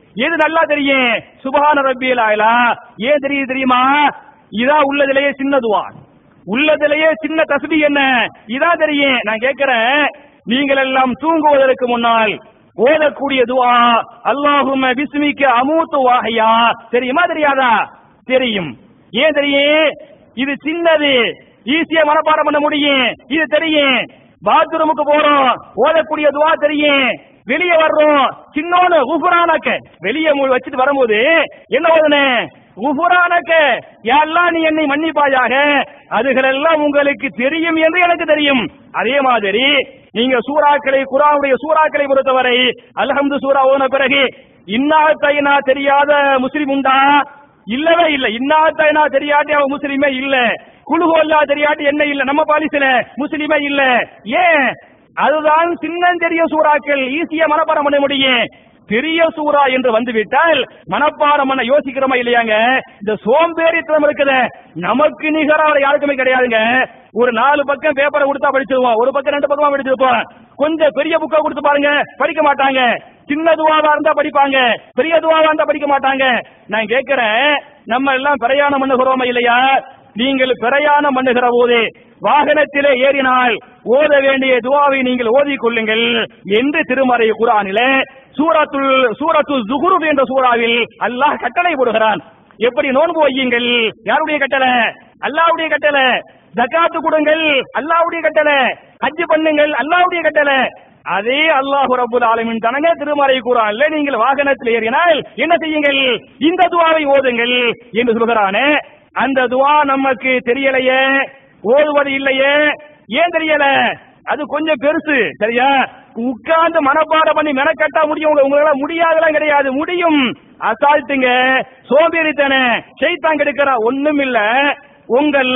எது நல்லா தெரியும் சுபஹான ரப்பியல் ஆயிலா ஏன் தெரியுது தெரியுமா இதான் உள்ளதிலேயே சின்ன துவா உள்ளதிலேயே சின்ன தஸ்பி என்ன இதான் தெரியும் நான் கேட்கிறேன் நீங்கள் எல்லாம் தூங்குவதற்கு முன்னால் ஓதக்கூடிய துவா அல்லாஹும்ம பிஸ்மிக்க அமூத்து வாஹையா தெரியுமா தெரியாதா தெரியும் ஏன் தெரியும் இது சின்னது ஈஸியா மனப்பாடம் பண்ண முடியும் இது தெரியும் பாத்ரூமுக்கு போறோம் ஓதக்கூடிய துவா தெரியும் வெளியே வர்றோம் சின்னோன்னு உஃபுரானக்க வெளியே மூ- வச்சுட்டு வரும்போது என்ன ஓதுனே உஃபுரானக்க எல்லாம் நீ என்னை மன்னிப்பாயாக அதுகளெல்லாம் உங்களுக்கு தெரியும் என்று எனக்கு தெரியும் அதே மாதிரி நீங்க சூறாக்களை குரானுடைய சூறாக்களை பொறுத்தவரை அல்ஹம்து சூரா ஓன பிறகு இன்னா தைனா தெரியாத முஸ்லிம் உண்டா இல்லவே இல்ல இன்னாத்தைனா தெரியாட்டி அவன் முஸ்லிமே இல்ல குழுகோல்லா தெரியாட்டி என்ன இல்ல நம்ம பாலிசில முஸ்லிமே இல்ல ஏன் அதுதான் சின்னஞ்செறிய சூறாக்கள் ஈஸியா மனப்பாடம் பண்ண முடியும் பெரிய சூறா என்று வந்துவிட்டால் மனப்பாடம் பண்ண யோசிக்கிறோமா இல்லையாங்க இந்த சோம்பேறித்தனம் இருக்குது நமக்கு நிகரா யாருக்குமே கிடையாதுங்க ஒரு நாலு பக்கம் பேப்பரை கொடுத்தா படிச்சிருவோம் ஒரு பக்கம் ரெண்டு பக்கமா படிச்சிருப்போம் கொஞ்சம் பெரிய புக்கா கொடுத்து பாருங்க படிக்க மாட்டாங்க சின்ன துவாவா இருந்தா படிப்பாங்க பெரிய துவாவா இருந்தா படிக்க மாட்டாங்க நான் கேட்கிறேன் நம்ம எல்லாம் பிரயாணம் பண்ணுகிறோமா இல்லையா நீங்கள் பிரயாணம் பண்ணுகிற போது வாகனத்திலே ஏறினால் ஓத வேண்டிய துவாவை நீங்கள் ஓதிக் கொள்ளுங்கள் என்று திருமறை குரானிலே சூரத்துல் சூரத்து ஜுகுருப் என்ற சூறாவில் அல்லாஹ் கட்டளை போடுகிறான் எப்படி நோன்பு வையுங்கள் யாருடைய கட்டளை அல்லாஹ்வுடைய கட்டளை ஜகாத்து கொடுங்கள் அல்லாஹ்வுடைய கட்டளை ஹஜ் பண்ணுங்கள் அல்லாஹ்வுடைய கட்டளை அதே அல்லாஹ் ரப்பல் ஆலமீன் தனங்க திருமறை குரான்ல நீங்கள் வாகனத்தில் ஏறினால் என்ன செய்யுங்கள் இந்த துவாவை ஓதுங்கள் என்று சொல்கிறானே அந்த துவா நமக்கு தெரியலையே ஓதுவது இல்லையே ஏன் தெரியல அது கொஞ்சம் பெருசு சரியா உட்கார்ந்து மனப்பாடம் பண்ணி மெனக்கட்டா முடியும் உங்க- உங்களால முடியாதெல்லாம் கிடையாது முடியும் அசால்ட்டுங்க சோம்பேறித்தன செய்தான் கெடுக்கிறா ஒண்ணும் இல்ல உங்கள்ல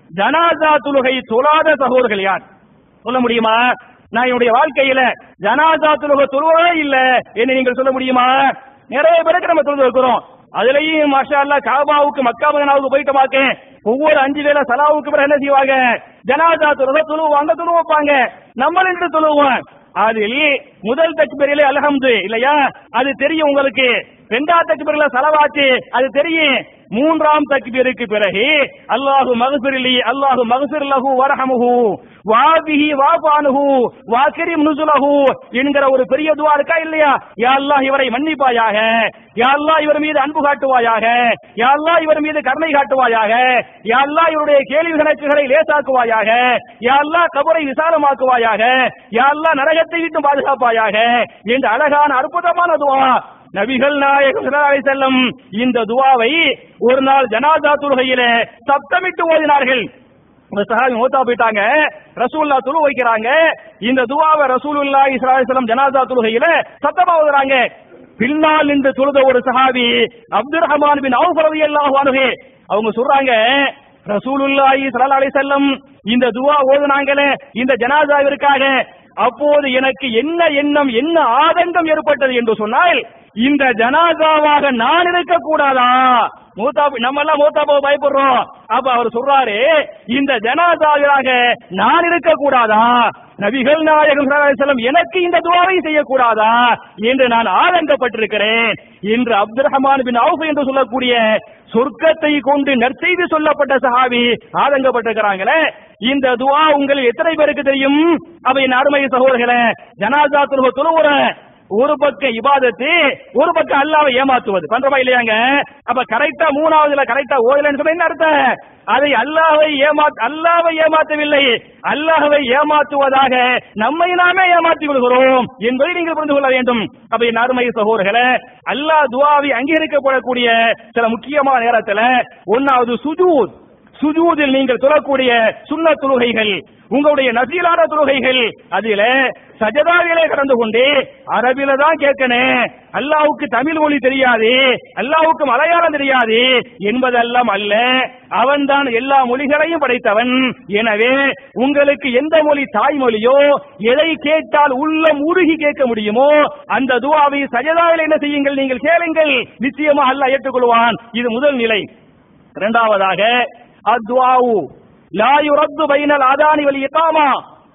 ஜனாதா தொழுகை தொழாத சகோதரர்கள் யார் சொல்ல முடியுமா நான் என்னுடைய வாழ்க்கையில ஜனாதா தொழுகை தொழுவதே இல்ல என்று நீங்கள் சொல்ல முடியுமா நிறைய பேருக்கு நம்ம தொழுது இருக்கிறோம் அதுலயும் மாஷா அல்லாஹ் காபாவுக்கு மக்கா மதனாவுக்கு போயிட்டு பாக்க ஒவ்வொரு அஞ்சு வேளை சலாவுக்கு பிறகு என்ன செய்வாங்க ஜனாதா தொழுகை தொழுவாங்க தொழு வைப்பாங்க நம்மளும் என்று தொழுவோம் அதில் முதல் தக்பீரிலே அல்ஹம்து இல்லையா அது தெரியும் உங்களுக்கு இரண்டாவது தக்பீரில சலவாத்து அது தெரியும் மூன்றாம் தக்பீருக்கு பிறகு அல்லாஹு மகஃபிரிலி அல்லாஹு மகஃபிர் லஹு வரஹமுஹு வாபிஹி வாபானுஹு வாக்கிரிம் நுசுலஹு என்கிற ஒரு பெரிய துவா இருக்கா இல்லையா யா அல்லாஹ் இவரை மன்னிப்பாயாக யா அல்லாஹ் இவர் மீது அன்பு காட்டுவாயாக யா அல்லாஹ் இவர் மீது கருணை காட்டுவாயாக யா அல்லாஹ் இவருடைய கேள்வி கணக்குகளை லேசாக்குவாயாக யா அல்லாஹ் கபரை விசாலமாக்குவாயாக யா அல்லாஹ் நரகத்தை விட்டு பாதுகாப்பாயாக என்ற அழகான அற்புதமான துவா நபிகள் நாயகம் ஸல்லல்லாஹு அலைஹி வஸல்லம் இந்த துவாவை ஒரு நாள் ஜனாதா தொழுகையிலே சப்தமிட்டு ஓதினார்கள் இந்த சஹாபி மூத்தா போயிட்டாங்க ரசூல்லா துழு வைக்கிறாங்க இந்த துவாவை ரசூலுல்லாஹி ஸல்லல்லாஹு அலைஹி வஸல்லம் ஜனாதா தொழுகையில சத்தமா ஓதுறாங்க பின்னால் நின்று தொழுத ஒரு சஹாபி அப்துர் ரஹ்மான் பின் அவுஃப் ரலியல்லாஹு அன்ஹு அவங்க சொல்றாங்க ரசூலுல்லாஹி ஸல்லல்லாஹு அலைஹி வஸல்லம் இந்த துவா ஓதுனாங்களே இந்த ஜனாதாவிற்காக அப்போது எனக்கு என்ன எண்ணம் என்ன ஆதங்கம் ஏற்பட்டது என்று சொன்னால் இந்த ஜனாதாவாக நான் இருக்க கூடாதா மூத்தா நம்ம எல்லாம் மூத்தாப்பாவை பயப்படுறோம் அப்ப அவர் சொல்றாரு இந்த ஜனாதாவாக நான் இருக்க கூடாதா நபிகள் நாயகம் ஸல்லல்லாஹு அலைஹி வஸல்லம் எனக்கு இந்த துவாவை செய்யக்கூடாதா என்று நான் ஆதங்கப்பட்டிருக்கிறேன் என்று அப்துல் ரஹ்மான் பின் அவுஃப் என்று சொல்லக்கூடிய சொர்க்கத்தை கொண்டு நற்செய்தி சொல்லப்பட்ட சஹாபி ஆதங்கப்பட்டிருக்கிறாங்களே இந்த துவா உங்கள் எத்தனை பேருக்கு தெரியும் அவை அருமை சகோதரர்களே ஜனாதா தொழுவ தொழுவுற ஒரு பக்கம் இபாதத்து ஒரு பக்கம் அல்லாவை ஏமாத்துவது பண்றமா இல்லையாங்க அப்ப கரெக்டா மூணாவதுல கரெக்டா ஓதலன்னு சொன்னா என்ன அர்த்தம் அதை அல்லாவை ஏமாத் அல்லாவை ஏமாத்தவில்லை அல்லாஹ்வை ஏமாற்றுவதாக நம்மை நாமே ஏமாற்றி விடுகிறோம் என்பதை நீங்கள் புரிந்து கொள்ள வேண்டும் அப்ப என் அருமை சகோதரர்களே அல்லாஹ் துவாவை அங்கீகரிக்கப்படக்கூடிய சில முக்கியமான நேரத்துல ஒன்னாவது சுஜூத் சுஜூதில் நீங்கள் தொழக்கூடிய சுன்ன தொழுகைகள் உங்களுடைய நசீலான தொழுகைகள் அதில சஜதாவிலே கடந்து கொண்டு அரபில தான் கேட்கணும் அல்லாவுக்கு தமிழ் மொழி தெரியாது அல்லாவுக்கு மலையாளம் தெரியாது என்பதெல்லாம் அல்ல அவன்தான் எல்லா மொழிகளையும் படைத்தவன் எனவே உங்களுக்கு எந்த மொழி தாய்மொழியோ எதை கேட்டால் உள்ளம் உருகி கேட்க முடியுமோ அந்த துவாவை சஜதாவில் என்ன செய்யுங்கள் நீங்கள் கேளுங்கள் நிச்சயமா அல்லாஹ் ஏற்றுக்கொள்வான் இது முதல் நிலை இரண்டாவதாக அத்வாவு லா யுரத்து பைனல் அதானி வல் இகாமா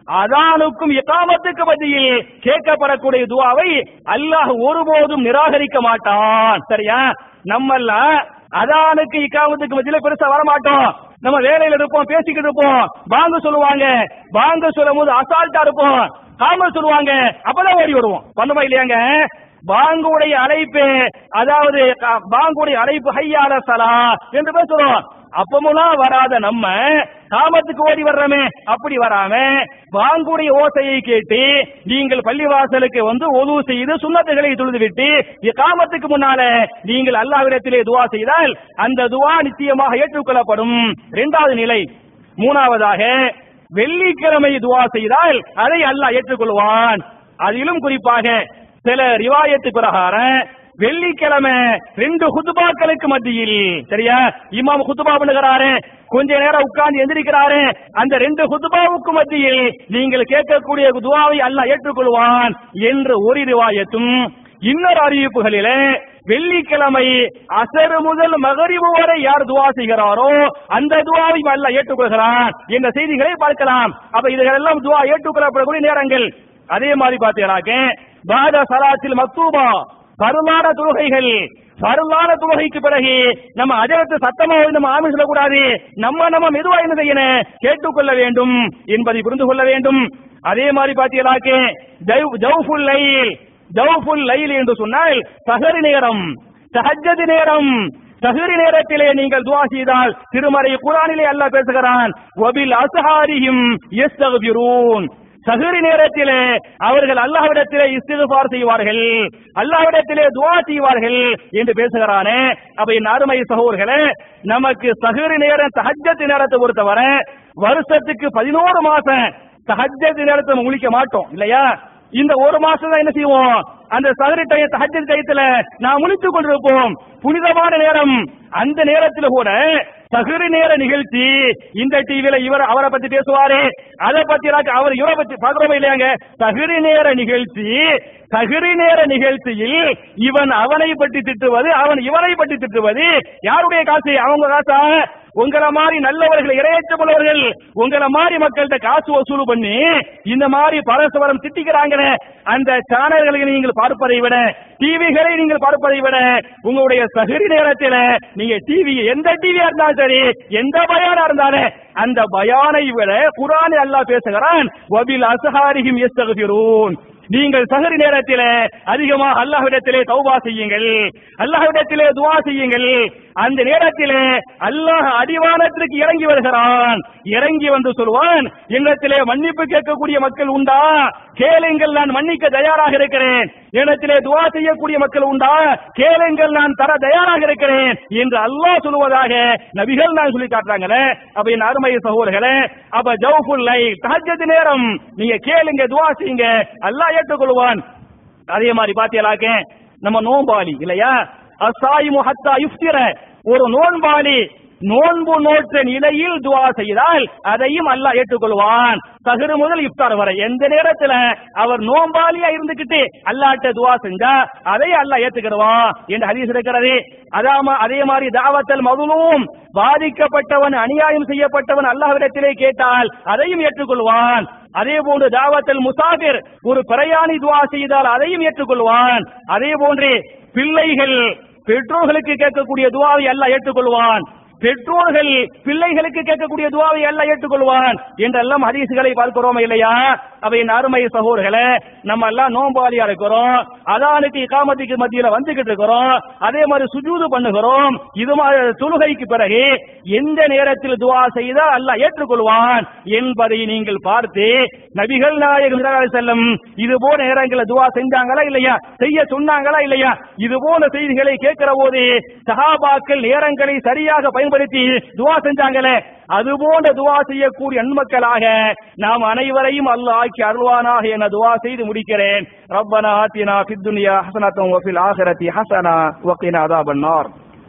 அதானுக்கும் இகாமத்துக்கு மத்தியில் கேட்கப்படக்கூடிய துவாவை அல்லாஹ் ஒருபோதும் நிராகரிக்க மாட்டான் சரியா நம்மெல்லாம் அதானுக்கு இக்காமத்துக்கு மத்தியில பெருசா வர மாட்டோம் நம்ம வேலையில இருப்போம் பேசிக்கிட்டு இருப்போம் பாங்க சொல்லுவாங்க பாங்க சொல்லும் போது அசால்ட்டா இருப்போம் காமல் சொல்லுவாங்க அப்பதான் ஓடி வருவோம் பண்ணுமா இல்லையாங்க பாங்குடைய அழைப்பு அதாவது க- பாங்குடைய அழைப்பு ஹையால சலா என்று பேசுறோம் அப்பமுலாம் வராத நம்ம காமத்துக்கு ஓடி வர்றோமே அப்படி வராம பாங்குடைய ஓசையை கேட்டு நீங்கள் பள்ளிவாசலுக்கு வந்து ஒது செய்து சுண்ணத்துகளை தொழுது விட்டு காமத்துக்கு முன்னால நீங்கள் அல்லாஹ்விடத்திலே துவா செய்தால் அந்த துவா நிச்சயமாக ஏற்றுக்கொள்ளப்படும் இரண்டாவது நிலை மூணாவதாக வெள்ளிக்கிழமை துவா செய்தால் அதை அல்லாஹ் ஏற்றுக்கொள்வான் அதிலும் குறிப்பாக சில ரிவாயத்து பிரகாரம் வெள்ளிக்கிழமை ரெண்டு குத்துபாக்களுக்கு மத்தியில் சரியா இமாம் குத்துபா பண்ணுகிறாரு கொஞ்ச நேரம் உட்கார்ந்து எந்திரிக்கிறாரு அந்த ரெண்டு குத்துபாவுக்கு மத்தியில் நீங்கள் கேட்கக்கூடிய துவாவை அல்லாஹ் ஏற்றுக்கொள்வான் என்று ஒரு ரிவாயத்தும் இன்னொரு அறிவிப்புகளிலே வெள்ளிக்கிழமை அசரு முதல் மகரிபு வரை யார் துவா செய்கிறாரோ அந்த துவாவை அல்லாஹ் ஏற்றுக்கொள்கிறான் என்ற செய்திகளை பார்க்கலாம் அப்ப இதுகளெல்லாம் துவா ஏற்றுக்கொள்ளப்படக்கூடிய நேரங்கள் அதே மாதிரி பார்த்தீங்கன்னாக்க பாத சலாத்தில் மக்தூபா பருளான தொழுகைகள் பருளான தொழுகைக்கு பிறகு நம்ம அஜரத்து சத்தமா போய் நம்ம ஆமி சொல்லக்கூடாது நம்ம நம்ம மெதுவா என்ன செய்யணும் கேட்டுக்கொள்ள வேண்டும் என்பதை புரிந்து கொள்ள வேண்டும் அதே மாதிரி பார்த்தீங்கன்னாக்க ஜவ்- ஜவ்ஃபுல் லைல் ஜவ்ஃபுல் லைல் என்று சொன்னால் சஹரி நேரம் தஹஜ்ஜத் நேரம் சஹரி நேரத்திலே நீங்கள் துவா செய்தால் திருமறை குரானிலே அல்லாஹ் பேசுகிறான் வபில் அஸ்ஹாரிஹிம் யஸ்தக்பிரூன் சஹரி நேரத்திலே அவர்கள் அல்லாஹ்விடத்திலே இஸ்திகுபார் செய்வார்கள் அல்லாஹ்விடத்திலே துவா செய்வார்கள் என்று பேசுகிறானே அப்ப என் அருமை சகோதரர்களே நமக்கு சஹரி நேரம் தஹஜ்ஜத் நேரத்தை பொறுத்தவரை வருஷத்துக்கு பதினோரு மாசம் தஹஜ்ஜத் நேரத்தை நம்ம முழிக்க மாட்டோம் இல்லையா இந்த ஒரு மாசம் தான் என்ன செய்வோம் அந்த சதுர டய தஹஜ்ஜத் டயத்துல நாம் முழித்துக் கொண்டிருப்போம் புனிதமான நேரம் அந்த நேரத்துல கூட சகுரி நேர நிகழ்ச்சி இந்த டிவில இவர் அவரை பத்தி பேசுவாரு அதை பத்தி ராக்க- அவர் இவரை பத்தி பாக்குறோம் இல்லையாங்க சகுரி நேர நிகழ்ச்சி சகுரி நேர நிகழ்ச்சியில் இவன் அவனை பற்றி திட்டுவது அவன் இவனை பற்றி திட்டுவது யாருடைய காசு அவங்க காசா உங்கள மாதிரி நல்லவர்கள் இரையற்ற உள்ளவர்கள் உங்கள மாதிரி மக்கள்கிட்ட காசு வசூல் பண்ணி இந்த மாதிரி பரஸ்பரம் திட்டிக்கிறாங்களே அந்த சேனல்களை நீங்கள் பார்ப்பதை விட டிவிகளை நீங்கள் பார்ப்பதை விட உங்களுடைய சகிரி நேரத்தில் நீங்க டிவி எந்த டிவியா இருந்தாலும் சரி எந்த பயானா இருந்தாலும் அந்த பயானை விட குரான் அல்லாஹ் பேசுகிறான் வபில் அசஹாரிஹிம் யஸ்தக்பிரூன் நீங்கள் சஹரி நேரத்திலே அதிகமாக அல்லாஹ்விடத்திலே தௌபா செய்யுங்கள் அல்லாஹ்விடத்திலே துவா செய்யுங்கள் அந்த நேரத்திலே அல்லாஹ் அடிவானத்திற்கு இறங்கி வருகிறான் இறங்கி வந்து சொல்வான் என்னத்திலே மன்னிப்பு கேட்கக்கூடிய மக்கள் உண்டா கேளுங்கள் நான் மன்னிக்க தயாராக இருக்கிறேன் என்னத்திலே துவா செய்யக்கூடிய மக்கள் உண்டா கேளுங்கள் நான் தர தயாராக இருக்கிறேன் என்று அல்லாஹ் சொல்வதாக நபிகள் நான் சொல்லி காட்டுறாங்களே அப்ப என் அருமை சகோதரர்களே அப்ப ஜவுஃபுல் லை தஹஜ்ஜத் நேரம் நீங்க கேளுங்க துவா செய்யுங்க அல்லாஹ் ஏற்றுக்கொள்வான் அதே மாதிரி பாத்தியலாக்க நம்ம நோம்பாளி இல்லையா அசாயிமு ஹத்தா யுஃப்திர ஒரு நோன்பாளி நோன்பு நோற்ற நிலையில் துவா செய்தால் அதையும் அல்லாஹ் ஏற்றுக்கொள்வான் சஹரு முதல் இஃப்தார் வரை எந்த நேரத்துல அவர் நோம்பாளியா இருந்துகிட்டு அல்லாஹ்ட்ட துவா செஞ்சா அதை அல்லாஹ் ஏத்துக்கிடுவான் என்று ஹதீஸ் இருக்கிறது அதாம அதே மாதிரி தாவத்தல் மதுலும் பாதிக்கப்பட்டவன் அநியாயம் செய்யப்பட்டவன் அல்லாஹ்விடத்திலே கேட்டால் அதையும் ஏற்றுக்கொள்வான் அதே போன்று தாவத்தல் முசாஃபிர் ஒரு பிரயாணி துவா செய்தால் அதையும் ஏற்றுக்கொள்வான் அதே போன்று பிள்ளைகள் பெற்றோர்களுக்கு கேட்கக்கூடிய துவாவை அல்லாஹ் ஏற்றுக்கொள்வான் பெற்றோர்கள் பிள்ளைகளுக்கு கேட்கக்கூடிய துவாவை எல்லாம் ஏற்றுக்கொள்வான் என்றெல்லாம் ஹதீசுகளை பார்க்கிறோம் இல்லையா அவை என் அருமை சகோதரர்களே நம்ம எல்லாம் நோம்பாளியா இருக்கிறோம் அதானுக்கு இகாமத்துக்கு மத்தியில வந்துகிட்டு இருக்கிறோம் அதே மாதிரி சுஜூது பண்ணுகிறோம் இது மாதிரி தொழுகைக்கு பிறகு எந்த நேரத்தில் துவா செய்தால் அல்லாஹ் ஏற்றுக்கொள்வான் என்பதை நீங்கள் பார்த்து நபிகள் நாயகம் ஸல்லல்லாஹு அலைஹி வஸல்லம் இது போல நேரங்களில் துவா செஞ்சாங்களா இல்லையா செய்ய சொன்னாங்களா இல்லையா இது போல செய்திகளை கேட்கிற போது சஹாபாக்கள் நேரங்களை சரியாக பயன்படுத்தி துவா செஞ்சாங்களே அது போன்ற துவா செய்யக்கூடிய நன்மக்களாக நாம் அனைவரையும் அல்லாஹ் ஆக்கி அருள்வானாக என துவா செய்து முடிக்கிறேன் ரப்பனா ஆத்தினா ஃபித் துன்யா ஹஸனத்தன் வஃபில் ஆখিরাতি ஹஸனா வகினா அஸாபன் நார்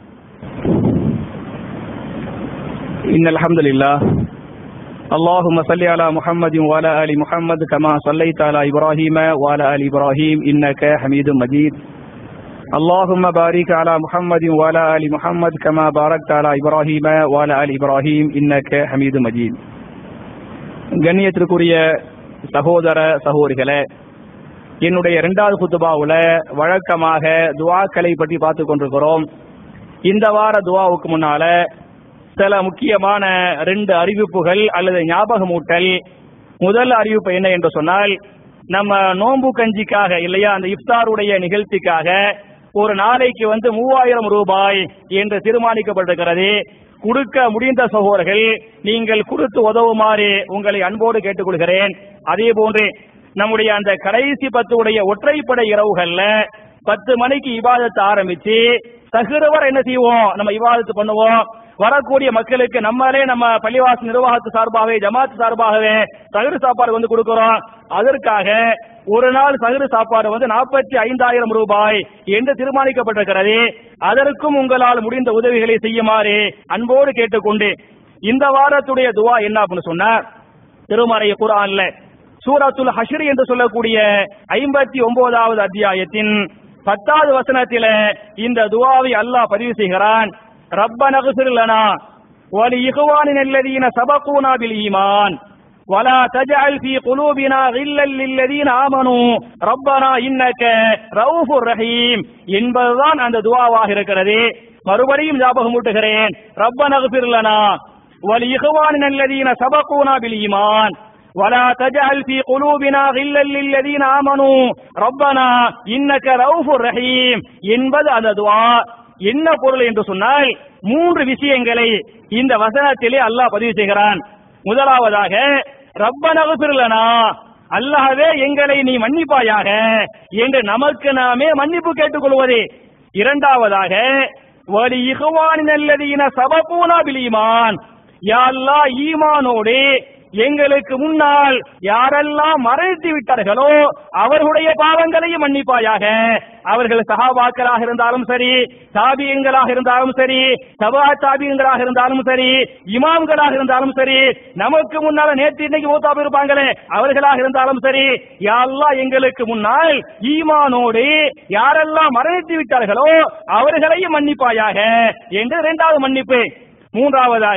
إن الحمد لله اللهم صل على محمد وعلى آل محمد كما صليت على إبراهيم وعلى آل إبراهيم إنك حميد مجيد اللهم بارك على محمد وعلى آل محمد كما باركت على إبراهيم وعلى آل إبراهيم إنك حميد مجيد கண்ணியத்திற்குரிய சகோதர சகோதரிகளே என்னுடைய இரண்டாவது குத்துபாவுல வழக்கமாக துவாக்களை பற்றி பார்த்து கொண்டிருக்கிறோம் இந்த வார துவாவுக்கு முன்னால சில முக்கியமான ரெண்டு அறிவிப்புகள் அல்லது ஞாபகமூட்டல் முதல் அறிவிப்பு என்ன என்று சொன்னால் நம்ம நோன்பு கஞ்சிக்காக இல்லையா அந்த இஃப்தாருடைய நிகழ்ச்சிக்காக ஒரு நாளைக்கு வந்து மூவாயிரம் ரூபாய் என்று தீர்மானிக்கப்பட்டிருக்கிறது கொடுக்க முடிந்த சகோதரர்கள் நீங்கள் கொடுத்து உதவுமாறு உங்களை அன்போடு கேட்டுக்கொள்கிறேன் அதே போன்று நம்முடைய அந்த கடைசி பத்துடைய ஒற்றைப்படை இரவுகள்ல பத்து மணிக்கு இபாதத்தை ஆரம்பிச்சு தகுறவர் என்ன செய்வோம் நம்ம இபாதத்து பண்ணுவோம் வரக்கூடிய மக்களுக்கு நம்மளே நம்ம பள்ளிவாசல் நிர்வாகத்து சார்பாகவே ஜமாத் சார்பாகவே தகுடு சாப்பாடு வந்து கொடுக்கிறோம் அதற்காக ஒரு நாள் சகுறு சாப்பாடு வந்து நாற்பத்தி ஐந்தாயிரம் ரூபாய் என்று தீர்மானிக்கப்பட்டிருக்கிறது அதற்கும் உங்களால் முடிந்த உதவிகளை செய்யுமாறு அன்போடு கேட்டுக்கொண்டு இந்த வாரத்துடைய துவா என்ன அப்படின்னு சொன்னா திருமறை குரான்ல சூரத்துல் ஹஷ்ர் என்று சொல்லக்கூடிய ஐம்பத்தி ஒன்பதாவது அத்தியாயத்தின் பத்தாவது வசனத்தில இந்த துவாவை அல்லாஹ் பதிவு செய்கிறான் ரப்பன லனா வலி இஹ்வானின் அல்லதீன சபகூனா பில் ஈமான் ولا تجعل في قلوبنا غلا للذين آمنوا ربنا إنك رؤوف رحيم என்பதுதான் அந்த துவாவாக இருக்கிறது மறுபடியும் ஞாபகம் ஊட்டுகிறேன் ரப்பன லனா ولإخواننا الذين سبقونا بالإيمان ولا تجعل في قلوبنا غلا للذين آمنوا ربنا إنك رؤوف رحيم என்பது அந்த துவா என்ன பொருள் என்று சொன்னால் மூன்று விஷயங்களை இந்த வசனத்திலே அல்லாஹ் பதிவு செய்கிறான் முதலாவதாக ரப்பனகுபிர்லனா அல்லாஹ்வே எங்களை நீ மன்னிப்பாயாக என்று நமக்கு நாமே மன்னிப்பு கேட்டுக்கொள்வது இரண்டாவதாக வலி இகுவானின் சபபூனா பிலீமான் யா அல்லாஹ் ஈமானோடு எங்களுக்கு முன்னால் யாரெல்லாம் மறைத்து விட்டார்களோ அவர்களுடைய பாவங்களையும் மன்னிப்பாயாக அவர்கள் சகாபாக்களாக இருந்தாலும் சரி தாபியங்களாக இருந்தாலும் சரி சபா தாபியங்களாக இருந்தாலும் சரி இமாம்களாக இருந்தாலும் சரி நமக்கு முன்னால நேற்று இன்னைக்கு மூத்தாபி இருப்பாங்களே அவர்களாக இருந்தாலும் சரி யாரெல்லாம் எங்களுக்கு முன்னால் ஈமானோடு யாரெல்லாம் மறைத்து விட்டார்களோ அவர்களையும் மன்னிப்பாயாக என்று இரண்டாவது மன்னிப்பு மூன்றாவதாக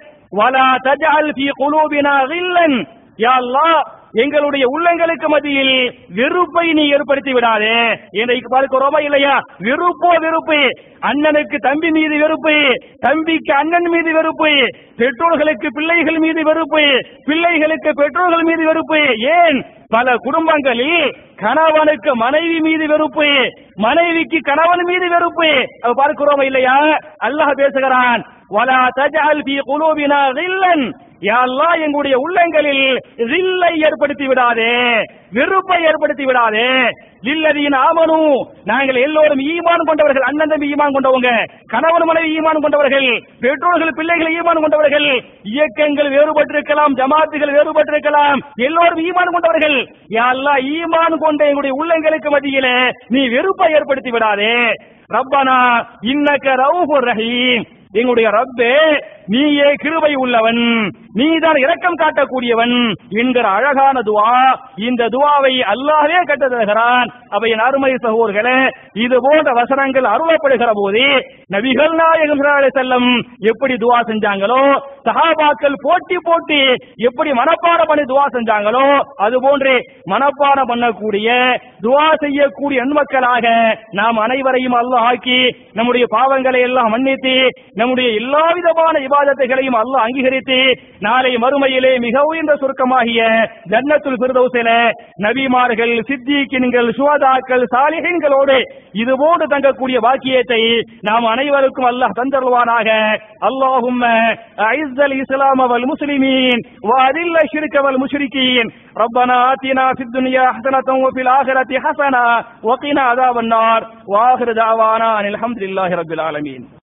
வலா தஜால் ஃபீ குலூபினா கில்லன் யா அல்லாஹ் எங்களுடைய உள்ளங்களுக்கு மத்தியில் வெறுப்பை நீ ஏற்படுத்தி விடாதே இன்றைக்கு பார்க்கிறோமா இல்லையா வெறுப்போ வெறுப்பு அண்ணனுக்கு தம்பி மீது வெறுப்பு தம்பிக்கு அண்ணன் மீது வெறுப்பு பெற்றோர்களுக்கு பிள்ளைகள் மீது வெறுப்பு பிள்ளைகளுக்கு பெற்றோர்கள் மீது வெறுப்பு ஏன் பல குடும்பங்களில் கணவனுக்கு மனைவி மீது வெறுப்பு மனைவிக்கு கணவன் மீது வெறுப்பு அது பார்க்கிறோமா இல்லையா அல்லாஹ் பேசுகிறான் வலா தஜால் ஃபீ குலூபினா கில்லன் யா அல்லாஹ் எங்களுடைய உள்ளங்களில் ரில்லை ஏற்படுத்தி விடாதே வெறுப்பை ஏற்படுத்தி விடாதே லில்லதீன் ஆமனு நாங்கள் எல்லோரும் ஈமான் கொண்டவர்கள் அண்ணன் தம்பி ஈமான் கொண்டவங்க கணவன் மனைவி ஈமான் கொண்டவர்கள் பெற்றோர்கள் பிள்ளைகள் ஈமான் கொண்டவர்கள் இயக்கங்கள் வேறுபட்டிருக்கலாம் ஜமாத்துகள் வேறுபட்டிருக்கலாம் எல்லோரும் ஈமான் கொண்டவர்கள் யா அல்லாஹ் ஈமான் கொண்ட எங்களுடைய உள்ளங்களுக்கு மத்தியிலே நீ வெறுப்பை ஏற்படுத்தி விடாதே ரப்பனா இன்னக்க ரவுஃபுர் ரஹீம் எங்களுடைய ரப்பே நீயே கிருபை உள்ளவன் நீதான் இரக்கம் காட்டக்கூடியவன் என்கிற அழகான துவா இந்த துவாவை அல்லாஹ்வே கற்று தருகிறான் அவை என் அருமை சகோதரர்களே இது போன்ற வசனங்கள் அருளப்படுகிற போது நபிகள் நாயகம் ஸல்லல்லாஹு அலைஹி வஸல்லம் எப்படி துவா செஞ்சாங்களோ சஹாபாக்கள் போட்டி போட்டி எப்படி மனப்பாடம் பண்ணி துவா செஞ்சாங்களோ அது போன்று மனப்பாடம் பண்ணக்கூடிய துவா செய்யக்கூடிய நன்மக்களாக நாம் அனைவரையும் அல்லாஹ் ஆக்கி நம்முடைய பாவங்களை எல்லாம் மன்னித்து நம்முடைய எல்லா விதமான இபாதத்துகளையும் அல்லாஹ் அங்கீகரித்து நாளை மறுமையிலே மிக உயர்ந்த சுருக்கமாகிய ஜன்னத்துல் ஃபிர்தௌஸில நபிமார்கள் சித்திகின்கள் சுவதாக்கள் சாலிஹீன்களோடு இதுபோன்று தங்கக்கூடிய பாக்கியத்தை நாம் அனைவருக்கும் அல்லாஹ் தந்தருவானாக அல்லாஹும்ம ஐஸல் இஸ்லாம் வல் முஸ்லிமீன் وأذل الشرك والمشركين ربنا آتنا في الدنيا حسنة وفي الآخرة حسنة وقنا عذاب النار وآخر دعوانا أن الحمد لله رب العالمين